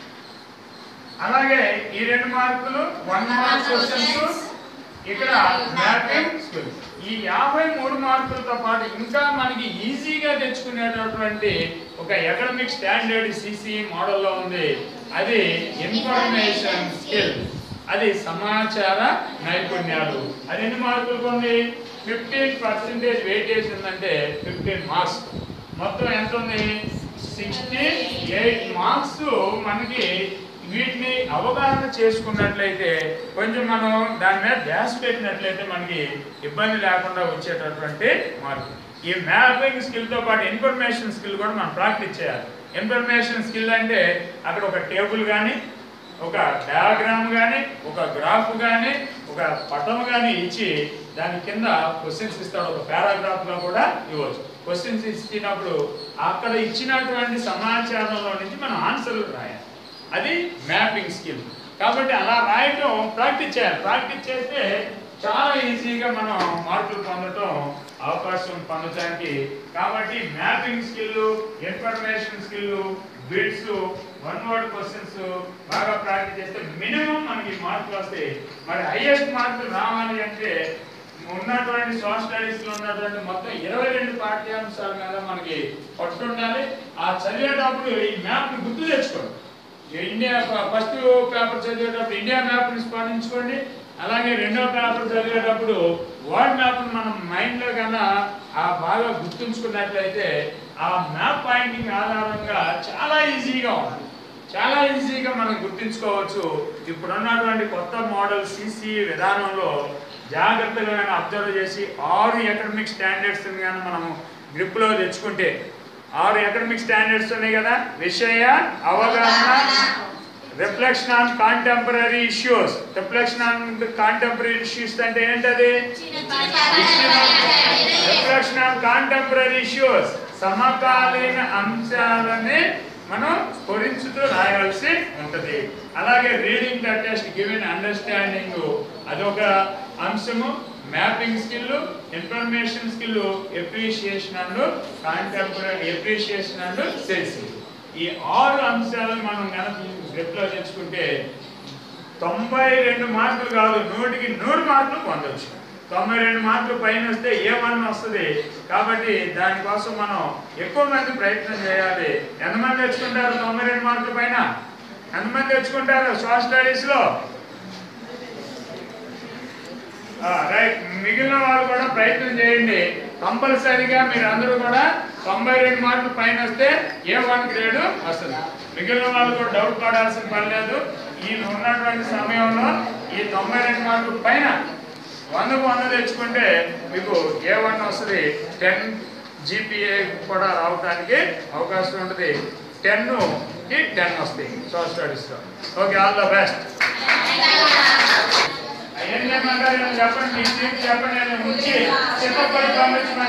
అలాగే ఈ రెండు మార్కులు వన్ మార్క్ క్వశ్చన్స్ ఇక్కడ మ్యాపింగ్ స్కిల్స్ ఈ యాభై మూడు మార్కులతో పాటు ఇంకా మనకి ఈజీగా తెచ్చుకునేటటువంటి ఒక ఎకడమిక్ స్టాండర్డ్ సిసి మోడల్లో ఉంది అది ఇన్ఫర్మేషన్ స్కిల్ అది సమాచార నైపుణ్యాలు అది ఎన్ని మార్కులు ఉంది ఫిఫ్టీన్ పర్సెంటేజ్ వెయిటేజ్ ఉందంటే ఫిఫ్టీన్ మార్క్స్ మొత్తం ఎంత ఉంది సిక్స్టీ ఎయిట్ మార్క్స్ మనకి వీటిని అవగాహన చేసుకున్నట్లయితే కొంచెం మనం దాని మీద ధ్యాస పెట్టినట్లయితే మనకి ఇబ్బంది లేకుండా వచ్చేటటువంటి మార్క్ ఈ మ్యాపింగ్ స్కిల్తో పాటు ఇన్ఫర్మేషన్ స్కిల్ కూడా మనం ప్రాక్టీస్ చేయాలి ఇన్ఫర్మేషన్ స్కిల్ అంటే అక్కడ ఒక టేబుల్ కానీ ఒక డయాగ్రామ్ కానీ ఒక గ్రాఫ్ కానీ ఒక పటం కానీ ఇచ్చి దాని కింద క్వశ్చన్స్ ఇస్తాడు ఒక పారాగ్రాఫ్ లో కూడా ఇవ్వచ్చు క్వశ్చన్స్ ఇచ్చినప్పుడు అక్కడ ఇచ్చినటువంటి సమాచారంలో నుంచి మనం ఆన్సర్లు రాయాలి అది మ్యాపింగ్ స్కిల్ కాబట్టి అలా రాయటం ప్రాక్టీస్ చేయాలి ప్రాక్టీస్ చేస్తే చాలా ఈజీగా మనం మార్కులు పొందటం అవకాశం పొందడానికి కాబట్టి mapping skill information skill bits one word questions బాగా ప్రాక్టీస్ చేస్తే మినిమం మనకి మార్కులు వస్తాయి మరి హైయెస్ట్ మార్కులు రావాలి అంటే ఉన్నటువంటి సోషల్ స్టడీస్ లో ఉన్నటువంటి మొత్తం ఇరవై రెండు పాఠ్యాంశాల మీద మనకి పట్టుండాలి ఆ చదివేటప్పుడు ఈ మ్యాప్ ని గుర్తు తెచ్చుకోండి ఇండియా ఫస్ట్ పేపర్ చదివేటప్పుడు ఇండియా మ్యాప్ ని స్మరించుకోండి అలాగే రెండో పేపర్ చదివేటప్పుడు వరల్డ్ మ్యాప్ మనం మైండ్ లో కన్నా ఆ బాగా గుర్తుంచుకున్నట్లయితే ఆ మ్యాప్ పాయింటింగ్ ఆధారంగా చాలా ఈజీగా ఉంటుంది చాలా ఈజీగా మనం గుర్తించుకోవచ్చు ఇప్పుడు ఉన్నటువంటి కొత్త మోడల్ సిసి విధానంలో జాగ్రత్తగా అబ్జర్వ్ చేసి ఆరు ఎకడమిక్ స్టాండర్డ్స్ కానీ మనము గ్రిప్లో తెచ్చుకుంటే ఆరు ఎకడమిక్ స్టాండర్డ్స్ ఉన్నాయి కదా విషయ అవగాహన reflection on contemporary issues reflection on contemporary issues అంటే ఏంటది రిఫ్లెక్షన్ ఆన్ కాంటెంపరీ ఇష్యూస్ సమకాలీన అంశాలని మనం స్ఫురించుతూ రాయవలసి ఉంటుంది అలాగే reading the text given understanding అదొక అంశము mapping skill information skill appreciation and contemporary appreciation and sensing ఈ ఆరు అంశాలను మనం కనుక గ్రిప్లో తెచ్చుకుంటే తొంభై రెండు మార్కులు కాదు నూటికి నూరు మార్కులు పొందొచ్చు తొంభై రెండు మార్కులు పైన వస్తే ఏమన్నా వస్తుంది కాబట్టి దానికోసం మనం ఎక్కువ మంది ప్రయత్నం చేయాలి ఎంతమంది తెచ్చుకుంటారు తొంభై రెండు మార్కుల పైన ఎంతమంది తెచ్చుకుంటారు సోషల్ స్టడీస్లో రైట్ మిగిలిన వాళ్ళు కూడా ప్రయత్నం చేయండి కంపల్సరీగా మీరు అందరూ కూడా తొంభై రెండు మార్కులు పైన వస్తే ఏ వన్ గ్రేడ్ వస్తుంది మిగిలిన వాళ్ళు కూడా డౌట్ పడాల్సిన పని లేదు ఈ ఉన్నటువంటి సమయంలో ఈ తొంభై రెండు మార్కుల పైన వందకు వంద తెచ్చుకుంటే మీకు ఏ వన్ వస్తుంది టెన్ జీపీఏ కూడా రావడానికి అవకాశం ఉంటుంది టెన్ కి టెన్ వస్తాయి సోషల్ స్టడీస్లో ఓకే ఆల్ ద బెస్ట్ ఏం చేయమంటారు చెప్పండి మీ సీట్ చెప్పండి నేను ఉంచి చిన్నప్పటి పంపించమని